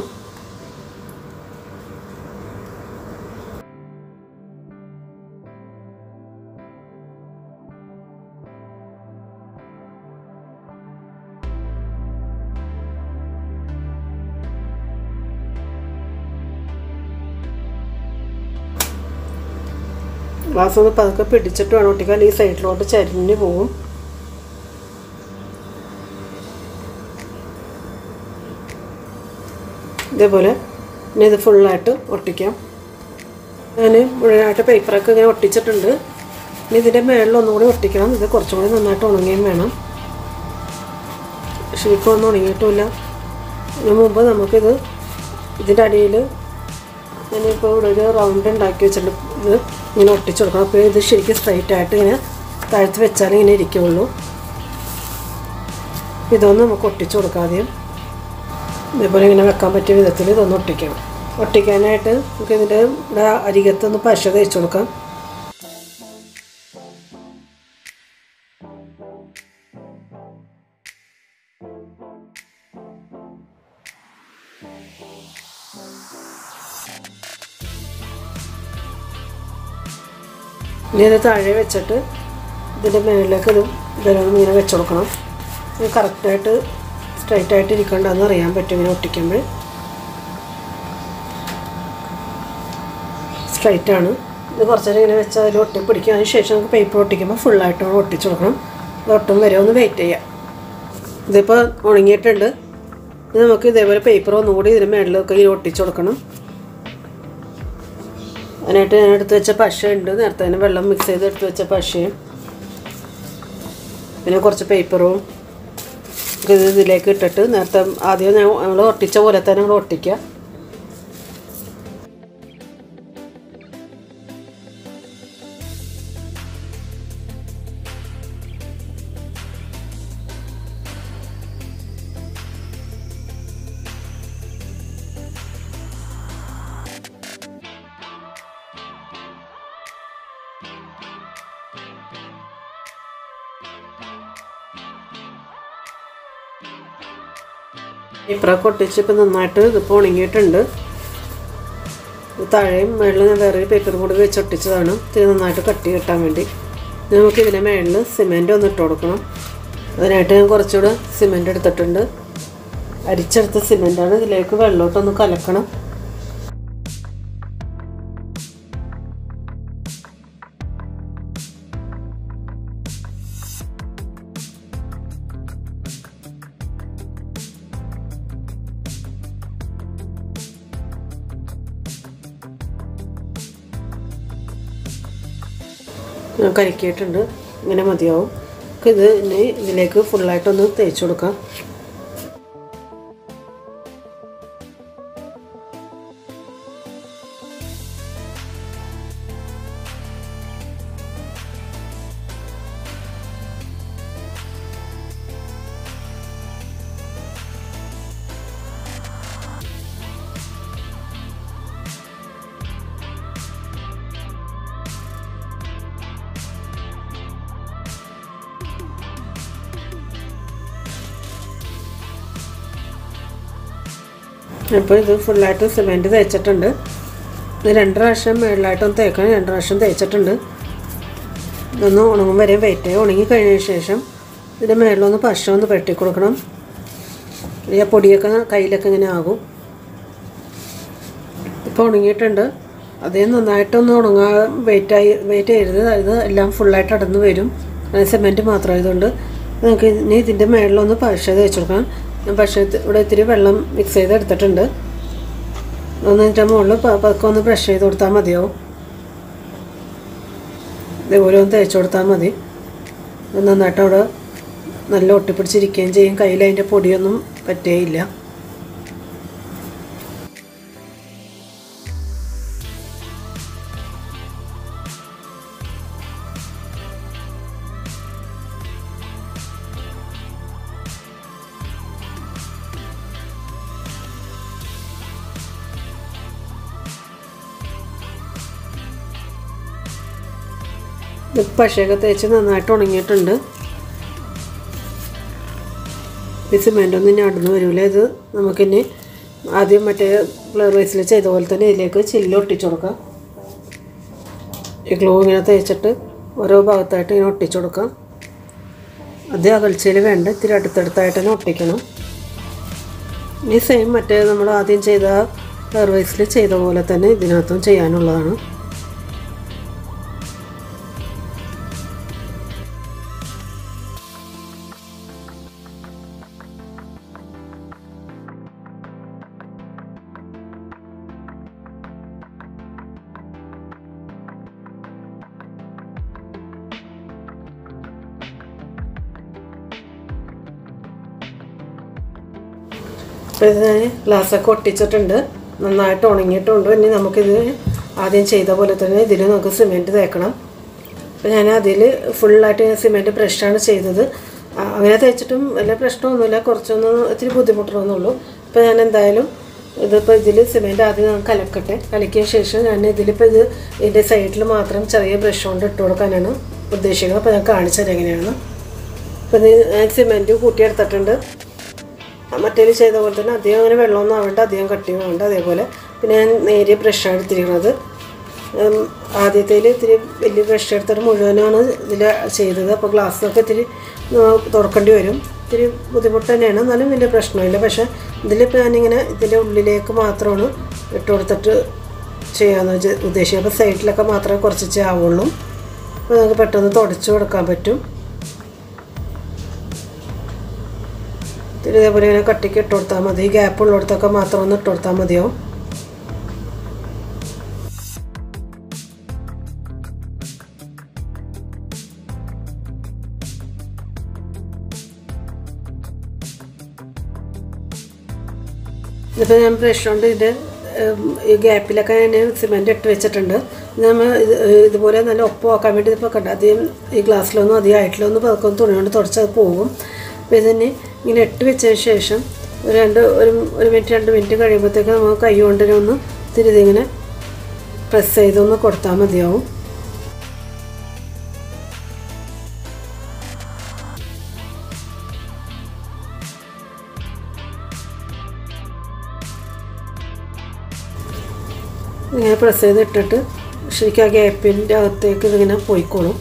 ഗ്ലാസ് ഒന്ന് പതുക്കെ പിടിച്ചിട്ട് വേണം ഒട്ടിക്കാൻ ഈ സൈഡിലോട്ട് ചരിഞ്ഞ് പോവും ഇതേപോലെ ഇനി ഇത് ഫുള്ളായിട്ട് ഒട്ടിക്കാം ഞാൻ മുഴുവനായിട്ട് പേപ്പറൊക്കെ ഇങ്ങനെ ഒട്ടിച്ചിട്ടുണ്ട് ഇനി ഇതിൻ്റെ മേളിൽ ഒന്നും കൂടി ഒട്ടിക്കണം ഇത് കുറച്ചും കൂടി നന്നായിട്ട് ഉണങ്ങുകയും വേണം ശരിക്കും ഒന്നും ഉണങ്ങിയിട്ടുമില്ല ഇതിന് മുമ്പ് നമുക്കിത് ഇതിൻ്റെ അടിയിൽ ഞാനിപ്പോൾ ഇവിടെ ഒരു റൗണ്ട് ഉണ്ടാക്കി വെച്ചിട്ടുണ്ട് ഇത് ഇങ്ങനെ ഒട്ടിച്ചു കൊടുക്കണം അപ്പോൾ ഇത് ശരിക്കും സ്ട്രൈറ്റ് ആയിട്ട് ഇങ്ങനെ താഴ്ത്തി വെച്ചാൽ ഇങ്ങനെ ഇരിക്കുള്ളൂ ഇതൊന്ന് നമുക്ക് ഒട്ടിച്ചു കൊടുക്കാം ആദ്യം ഇതേപോലെ ഇങ്ങനെ വെക്കാൻ പറ്റിയ വിധത്തിൽ ഇതൊന്ന് ഒട്ടിക്കണം ഒട്ടിക്കാനായിട്ട് നമുക്ക് ഇതിൻ്റെ ഇവിടെ അരികത്തൊന്ന് പശ തേച്ച് കൊടുക്കാം ഇനി ഇത് താഴെ വെച്ചിട്ട് ഇതിൻ്റെ മുകളിലേക്ക് ഇത് ബലൂൺ ഇങ്ങനെ വെച്ച് കൊടുക്കണം ഇത് കറക്റ്റായിട്ട് സ്ട്രൈറ്റ് ആയിട്ട് ഇരിക്കണ്ടെന്ന് അറിയാൻ പറ്റും ഇങ്ങനെ ഒട്ടിക്കുമ്പോൾ സ്ട്രൈറ്റ് ആണ് ഇത് കുറച്ച് നേരം ഇങ്ങനെ വെച്ചാൽ അതിൽ ഒട്ടി പിടിക്കും അതിന് ശേഷം നമുക്ക് പേപ്പർ ഒട്ടിക്കുമ്പോൾ ഫുള്ളായിട്ട് ഒട്ടിച്ച് കൊടുക്കണം ഇത് ഒട്ടും വരെ ഒന്ന് വെയിറ്റ് ചെയ്യാം ഇതിപ്പോൾ ഉണങ്ങിയിട്ടുണ്ട് ഇത് നമുക്ക് ഇതേപോലെ പേപ്പർ ഒന്നുകൂടി ഇതിന് മുകളിലൊക്കെ ഇങ്ങനെ ഒട്ടിച്ച് കൊടുക്കണം അതിനായിട്ട് ഞാൻ എടുത്ത് വെച്ച പശ ഉണ്ട് നേരത്തെ തന്നെ വെള്ളം മിക്സ് ചെയ്ത് എടുത്ത് വെച്ച പശയും പിന്നെ കുറച്ച് പേപ്പറും ഇത് ഇതിലേക്ക് ഇട്ടിട്ട് നേരത്തെ ആദ്യം നമ്മൾ ഒട്ടിച്ച പോലെ തന്നെ നമ്മൾ ഒട്ടിക്കുക ഇപ്പറൊക്കെ ഒട്ടിച്ച് ഇപ്പം നന്നായിട്ട് ഇതിപ്പോൾ ഉണങ്ങിയിട്ടുണ്ട് ഇത് താഴെയും മേളിൽ ഞാൻ വേറെ പേപ്പർ കൂടി വെച്ച് ഒട്ടിച്ചതാണ് ഇത് നന്നായിട്ട് കട്ടി കിട്ടാൻ വേണ്ടി ഇനി നമുക്ക് ഇതിൻ്റെ മേളിൽ സിമെൻറ്റ് ഒന്ന് ഇട്ട് കൊടുക്കണം അതിനായിട്ട് ഞാൻ കുറച്ചുകൂടെ സിമെൻറ്റ് എടുത്തിട്ടുണ്ട് അരിച്ചെടുത്ത സിമെൻറ്റാണ് ഇതിലേക്ക് വെള്ളമൊട്ടൊന്ന് കലക്കണം കലക്കിയിട്ടുണ്ട് ഇങ്ങനെ മതിയാവും നമുക്കിത് ഇനി ഇതിലേക്ക് ഫുള്ളായിട്ടൊന്ന് തേച്ച് കൊടുക്കാം അപ്പോൾ ഇത് ഫുള്ളായിട്ട് സിമെൻറ്റ് തേച്ചിട്ടുണ്ട് ഇത് രണ്ട് പ്രാവശ്യം മുകളിലായിട്ടൊന്ന് തേക്കണം രണ്ട് പ്രാവശ്യം തേച്ചിട്ടുണ്ട് ഇതൊന്ന് ഉണങ്ങും വരെ വെയിറ്റ് ഉണങ്ങി കഴിഞ്ഞ ശേഷം ഇതിൻ്റെ മുകളിലൊന്ന് പശ ഒന്ന് പെട്ടി കൊടുക്കണം ഈ പൊടിയൊക്കെ കയ്യിലൊക്കെ ഇങ്ങനെ ആകും ഇപ്പോൾ ഉണങ്ങിയിട്ടുണ്ട് അതേ നന്നായിട്ടൊന്ന് ഉണങ്ങാൻ വെയിറ്റായി വെയിറ്റ് ചെയ്യരുത് ഇത് എല്ലാം ഫുള്ളായിട്ട് അടന്ന് വരും സിമെൻറ്റ് മാത്രമായതുകൊണ്ട് നമുക്ക് ഇനി ഇതിൻ്റെ മുകളിലൊന്ന് പശ തേച്ച് കൊടുക്കണം ഞാൻ പശ ഇവിടെ ഇത്തിരി വെള്ളം മിക്സ് ചെയ്ത് എടുത്തിട്ടുണ്ട് ഒന്ന് ഇതിൻ്റെ മുകളിൽ പതുക്കെ ഒന്ന് ബ്രഷ് ചെയ്ത് കൊടുത്താൽ മതിയാവും ഇതേപോലെ ഒന്ന് തേച്ച് കൊടുത്താൽ മതി നന്നായിട്ട് അവിടെ നല്ല ഒട്ടിപ്പിടിച്ചിരിക്കുകയും ചെയ്യും കയ്യിൽ അതിൻ്റെ പൊടിയൊന്നും പറ്റുകയില്ല പശയൊക്കെ തേച്ച് നന്നായിട്ട് ഉണങ്ങിയിട്ടുണ്ട് ഈ സിമെൻ്റ് ഒന്നും ഇനി അടന്ന് വരില്ല ഇത് നമുക്കിനി ആദ്യം മറ്റേ ഫ്ലവർ റൈസിൽ ചെയ്ത പോലെ തന്നെ ഇതിലേക്ക് ചില്ല് ഒട്ടിച്ചു കൊടുക്കാം ഈ ഗ്ലൂ ഇങ്ങനെ തേച്ചിട്ട് ഓരോ ഭാഗത്തായിട്ട് ഇങ്ങനെ ഒട്ടിച്ചു കൊടുക്കാം അത് അകൽച്ചയിൽ വേണ്ട ഇത്തിരി അടുത്തടുത്തായിട്ട് തന്നെ ഒട്ടിക്കണം ഇനി സെയിം മറ്റേ നമ്മൾ ആദ്യം ചെയ്ത ഫ്ലവർ റൈസിൽ ചെയ്ത പോലെ തന്നെ ഇതിനകത്തും ചെയ്യാനുള്ളതാണ് അപ്പോൾ ഇത് ഗ്ലാസ്സൊക്കെ ഒട്ടിച്ചിട്ടുണ്ട് നന്നായിട്ട് ഉണങ്ങിയിട്ടുണ്ട് ഇനി നമുക്കിത് ആദ്യം ചെയ്ത പോലെ തന്നെ ഇതിൽ നമുക്ക് സിമെൻറ്റ് തേക്കണം അപ്പോൾ ഞാൻ അതിൽ ഫുള്ളായിട്ട് സിമെൻറ്റ് ബ്രഷാണ് ചെയ്തത് ആ, അങ്ങനെ തേച്ചിട്ടും വലിയ പ്രശ്നമൊന്നുമില്ല കുറച്ചൊന്ന് ഇത്തിരി ബുദ്ധിമുട്ടണമെന്നുള്ളൂ അപ്പോൾ ഞാൻ എന്തായാലും ഇതിപ്പോൾ ഇതിൽ സിമെൻറ്റ് ആദ്യം ഞാൻ കലക്കട്ടെ കലക്കിയ ശേഷം ഞാൻ ഇതിലിപ്പോൾ ഇത് ഇതിൻ്റെ സൈഡിൽ മാത്രം ചെറിയ ബ്രഷ് കൊണ്ട് ഇട്ട് കൊടുക്കാനാണ് ഉദ്ദേശിക്കുന്നത് അപ്പോൾ ഞാൻ കാണിച്ചത് എങ്ങനെയാണ് അപ്പോൾ ഇത് ഞാൻ സിമെൻറ്റ് കൂട്ടിയെടുത്തിട്ടുണ്ട് മറ്റേത് ചെയ്ത പോലെ തന്നെ അധികം അങ്ങനെ വെള്ളമൊന്നും ആവേണ്ട അധികം കട്ടിയും ആവേണ്ട അതേപോലെ പിന്നെ ഞാൻ നേരിയ ബ്രഷാണ് എടുത്തിരിക്കുന്നത് ഉം, ആദ്യത്തേൽ ഇത്തിരി വലിയ ബ്രഷ് എടുത്തിട്ട് മുഴുവനാണ് ഇതിൽ ചെയ്തത് അപ്പോൾ ഗ്ലാസ്സിനൊക്കെ ഇത്തിരി ഉം, തുറക്കേണ്ടി വരും ഇത്തിരി ബുദ്ധിമുട്ട് തന്നെയാണ് എന്നാലും വലിയ പ്രശ്നമില്ല പക്ഷേ ഇതിലിപ്പോൾ ഞാനിങ്ങനെ ഇതിൻ്റെ ഉള്ളിലേക്ക് മാത്രമാണ് ഇട്ട് കൊടുത്തിട്ട് ചെയ്യാമെന്ന് വെച്ച് ഉദ്ദേശിക്കുക അപ്പോൾ സൈഡിലൊക്കെ മാത്രമേ കുറച്ച് ആവുള്ളൂ അപ്പോൾ നമുക്ക് പെട്ടെന്ന് തുടച്ച് കൊടുക്കാൻ പറ്റും ഇത്തിരി ഇതേപോലെ ഇങ്ങനെ കട്ടിക്ക് ഇട്ട് കൊടുത്താൽ മതി ഗ്യാപ്പ് ഉള്ളിടത്തൊക്കെ മാത്രം ഒന്ന് ഇട്ട് കൊടുത്താൽ മതിയാവും ഇതിപ്പോൾ ഞാൻ ബ്രഷ് കൊണ്ട് ഇതിൻ്റെ ഉം, ഈ ഗ്യാപ്പിലൊക്കെ ഞാൻ സിമെൻറ്റ് ഇട്ട് വെച്ചിട്ടുണ്ട് ഇത് നമ്മൾ ഇത് ഇതുപോലെ നല്ല ഒപ്പമാക്കാൻ വേണ്ടി ഇതിപ്പോൾ കണ്ട അധികം ഈ ഗ്ലാസ്സിലൊന്നും അധികം ആയിട്ടില്ല ഒന്ന് പതുക്കെ ഒന്ന് തുണി കൊണ്ട് തുടച്ചത് പോകും അപ്പോൾ ഇതിന് ഇങ്ങനെ ഇട്ട് വെച്ചതിന് ശേഷം ഒരു രണ്ട് ഒരു ഒരു മിനിറ്റ് രണ്ട് മിനിറ്റ് കഴിയുമ്പോഴത്തേക്ക് നമുക്ക് കൈ കൊണ്ട് ഒന്ന് ഇത്തിരി ഇതിങ്ങനെ പ്രസ് ചെയ്തൊന്ന് കൊടുത്താൽ മതിയാവും ഇങ്ങനെ പ്രസ് ചെയ്ത് ഇട്ടിട്ട് ശരിക്കും ആ ഗ്യാപ്പിൻ്റെ അകത്തേക്ക് ഇതിങ്ങനെ പോയിക്കോളും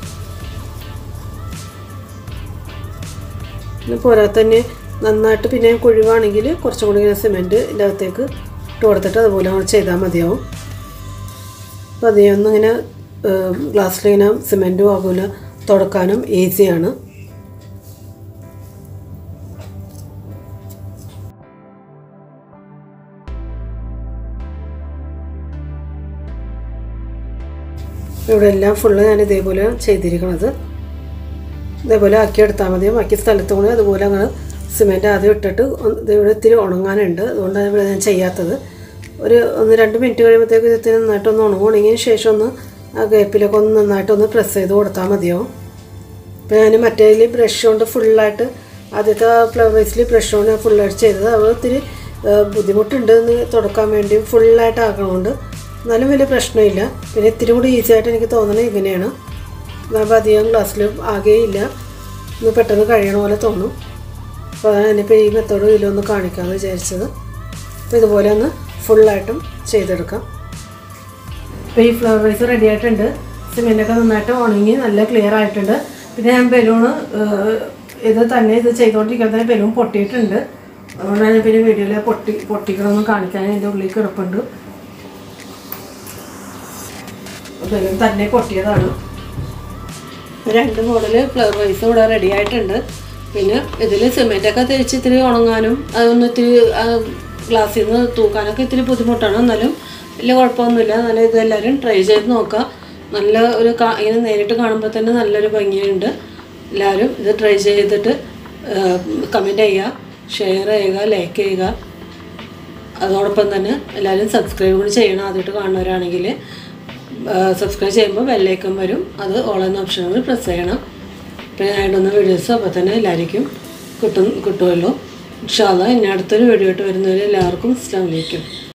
പിന്നെ പോരാതെ തന്നെ നന്നായിട്ട് പിന്നെ കുഴിവാണെങ്കിൽ കുറച്ചും കൂടി ഇങ്ങനെ സിമെൻറ്റ് ഇതിൻ്റെ അകത്തേക്ക് ഇട്ട് കൊടുത്തിട്ട് അതുപോലെ അങ്ങ് ചെയ്താൽ മതിയാവും അപ്പോൾ അധികമൊന്നും ഇങ്ങനെ ഗ്ലാസ്സിലിങ്ങനെ സിമെൻറ്റും ആകില്ല തുടക്കാനും ഈസിയാണ് ഇവിടെ എല്ലാം ഫുള്ള് ഞാൻ ഇതേപോലെ ചെയ്തിരിക്കണത് ഇതേപോലെ ആക്കി എടുത്താൽ മതി ബാക്കി സ്ഥലത്ത് കൂടി അതുപോലെ അങ്ങനെ സിമെൻറ്റ് ആദ്യം ഇട്ടിട്ട് ഒന്ന് ഇത് ഇവിടെ ഇത്തിരി ഉണങ്ങാനുണ്ട് അതുകൊണ്ടാണ് ഇവിടെ ഞാൻ ചെയ്യാത്തത് ഒരു ഒന്ന് രണ്ട് മിനിറ്റ് കഴിയുമ്പോഴത്തേക്ക് ഇത് ഇത്തിരി നന്നായിട്ടൊന്ന് ഉണങ്ങുകയാണെങ്കിൽ ശേഷം ഒന്ന് ആ ഗ്യാപ്പിലൊക്കെ ഒന്ന് നന്നായിട്ടൊന്ന് പ്രസ് ചെയ്ത് കൊടുത്താൽ മതിയാവും അപ്പോൾ ഞാൻ മറ്റേതിൽ ബ്രഷ് കൊണ്ട് ഫുള്ളായിട്ട് ആദ്യത്തെ ഫ്ലവർ വൈസിൽ ബ്രഷ് കൊണ്ട് ഞാൻ ഫുള്ളായിട്ട് ചെയ്തത് അത് ഒത്തിരി ആ, ബുദ്ധിമുട്ടുണ്ട് എന്ന് തുടക്കാൻ വേണ്ടി ഫുള്ളായിട്ട് ആക്കണമുണ്ട് എന്നാലും വലിയ പ്രശ്നമില്ല പിന്നെ ഇത്തിരി കൂടി ഈസി ആയിട്ട് എനിക്ക് തോന്നുന്നത് ഇങ്ങനെയാണ് അപ്പോൾ അധികം ഗ്ലാസ്സിൽ ആകെയില്ല ഒന്ന് പെട്ടെന്ന് കഴിയണ പോലെ തോന്നും അപ്പോൾ അതാണ് ഞാനിപ്പോൾ ഈ മെത്തേഡ് ഇതിലൊന്ന് കാണിക്കാമെന്ന് വിചാരിച്ചത് അപ്പോൾ ഇതുപോലെ ഒന്ന് ഫുള്ളായിട്ടും ചെയ്തെടുക്കാം അപ്പോൾ ഈ ഫ്ലവർ വൈസ് റെഡി ആയിട്ടുണ്ട് സിമെൻറ്റൊക്കെ നന്നായിട്ട് ഉണങ്ങി നല്ല ക്ലിയർ ആയിട്ടുണ്ട് പിന്നെ ഞാൻ ബലൂണ് ഇത് തന്നെ ഇത് ചെയ്തുകൊണ്ടിരിക്കാൻ തന്നെ ബലൂൺ പൊട്ടിയിട്ടുണ്ട് അതുകൊണ്ടാണ് ഞാൻ പിന്നെ വീഡിയോയിൽ പൊട്ടി പൊട്ടിക്കണമെന്ന് കാണിക്കാൻ എൻ്റെ ഉള്ളിൽ കിടപ്പുണ്ട് ബലൂൺ തന്നെ പൊട്ടിയതാണ് രണ്ട് മോഡൽ ഫ്ലവർ വൈസ് ഇവിടെ റെഡി ആയിട്ടുണ്ട് പിന്നെ ഇതിൽ സിമെൻറ്റൊക്കെ തേച്ച് ഇത്തിരി ഉണങ്ങാനും അതൊന്ന് ഇത്തിരി ഗ്ലാസ്സിൽ നിന്ന് തൂക്കാനൊക്കെ ഇത്തിരി ബുദ്ധിമുട്ടാണ് എന്നാലും വലിയ കുഴപ്പമൊന്നുമില്ല നല്ല ഇതെല്ലാവരും ട്രൈ ചെയ്ത് നോക്കാം നല്ല ഒരു കാ- ഇങ്ങനെ നേരിട്ട് കാണുമ്പോൾ തന്നെ നല്ലൊരു ഭംഗിയുണ്ട് എല്ലാവരും ഇത് ട്രൈ ചെയ്തിട്ട് കമൻറ്റ് ചെയ്യുക ഷെയർ ചെയ്യുക ലൈക്ക് ചെയ്യുക അതോടൊപ്പം തന്നെ എല്ലാവരും സബ്സ്ക്രൈബ് കൂടി ചെയ്യണം ആദ്യമായിട്ട് കാണുന്നവരാണെങ്കിൽ സബ്സ്ക്രൈബ് ചെയ്യുമ്പോൾ ബെല്ലൈക്കൺ വരും അത് ഓൾ എന്ന ഓപ്ഷൻ കൂടി പ്രസ് ചെയ്യണം പിന്നെ ആയിട്ടൊന്ന് വീഡിയോസ് അപ്പോൾ തന്നെ എല്ലാവർക്കും കിട്ടും കിട്ടുമല്ലോ ഇൻഷാല്ല ഇനി അടുത്തൊരു വീഡിയോ ആയിട്ട് വരുന്നവരെ എല്ലാവർക്കും അസ്സാം വലൈക്കും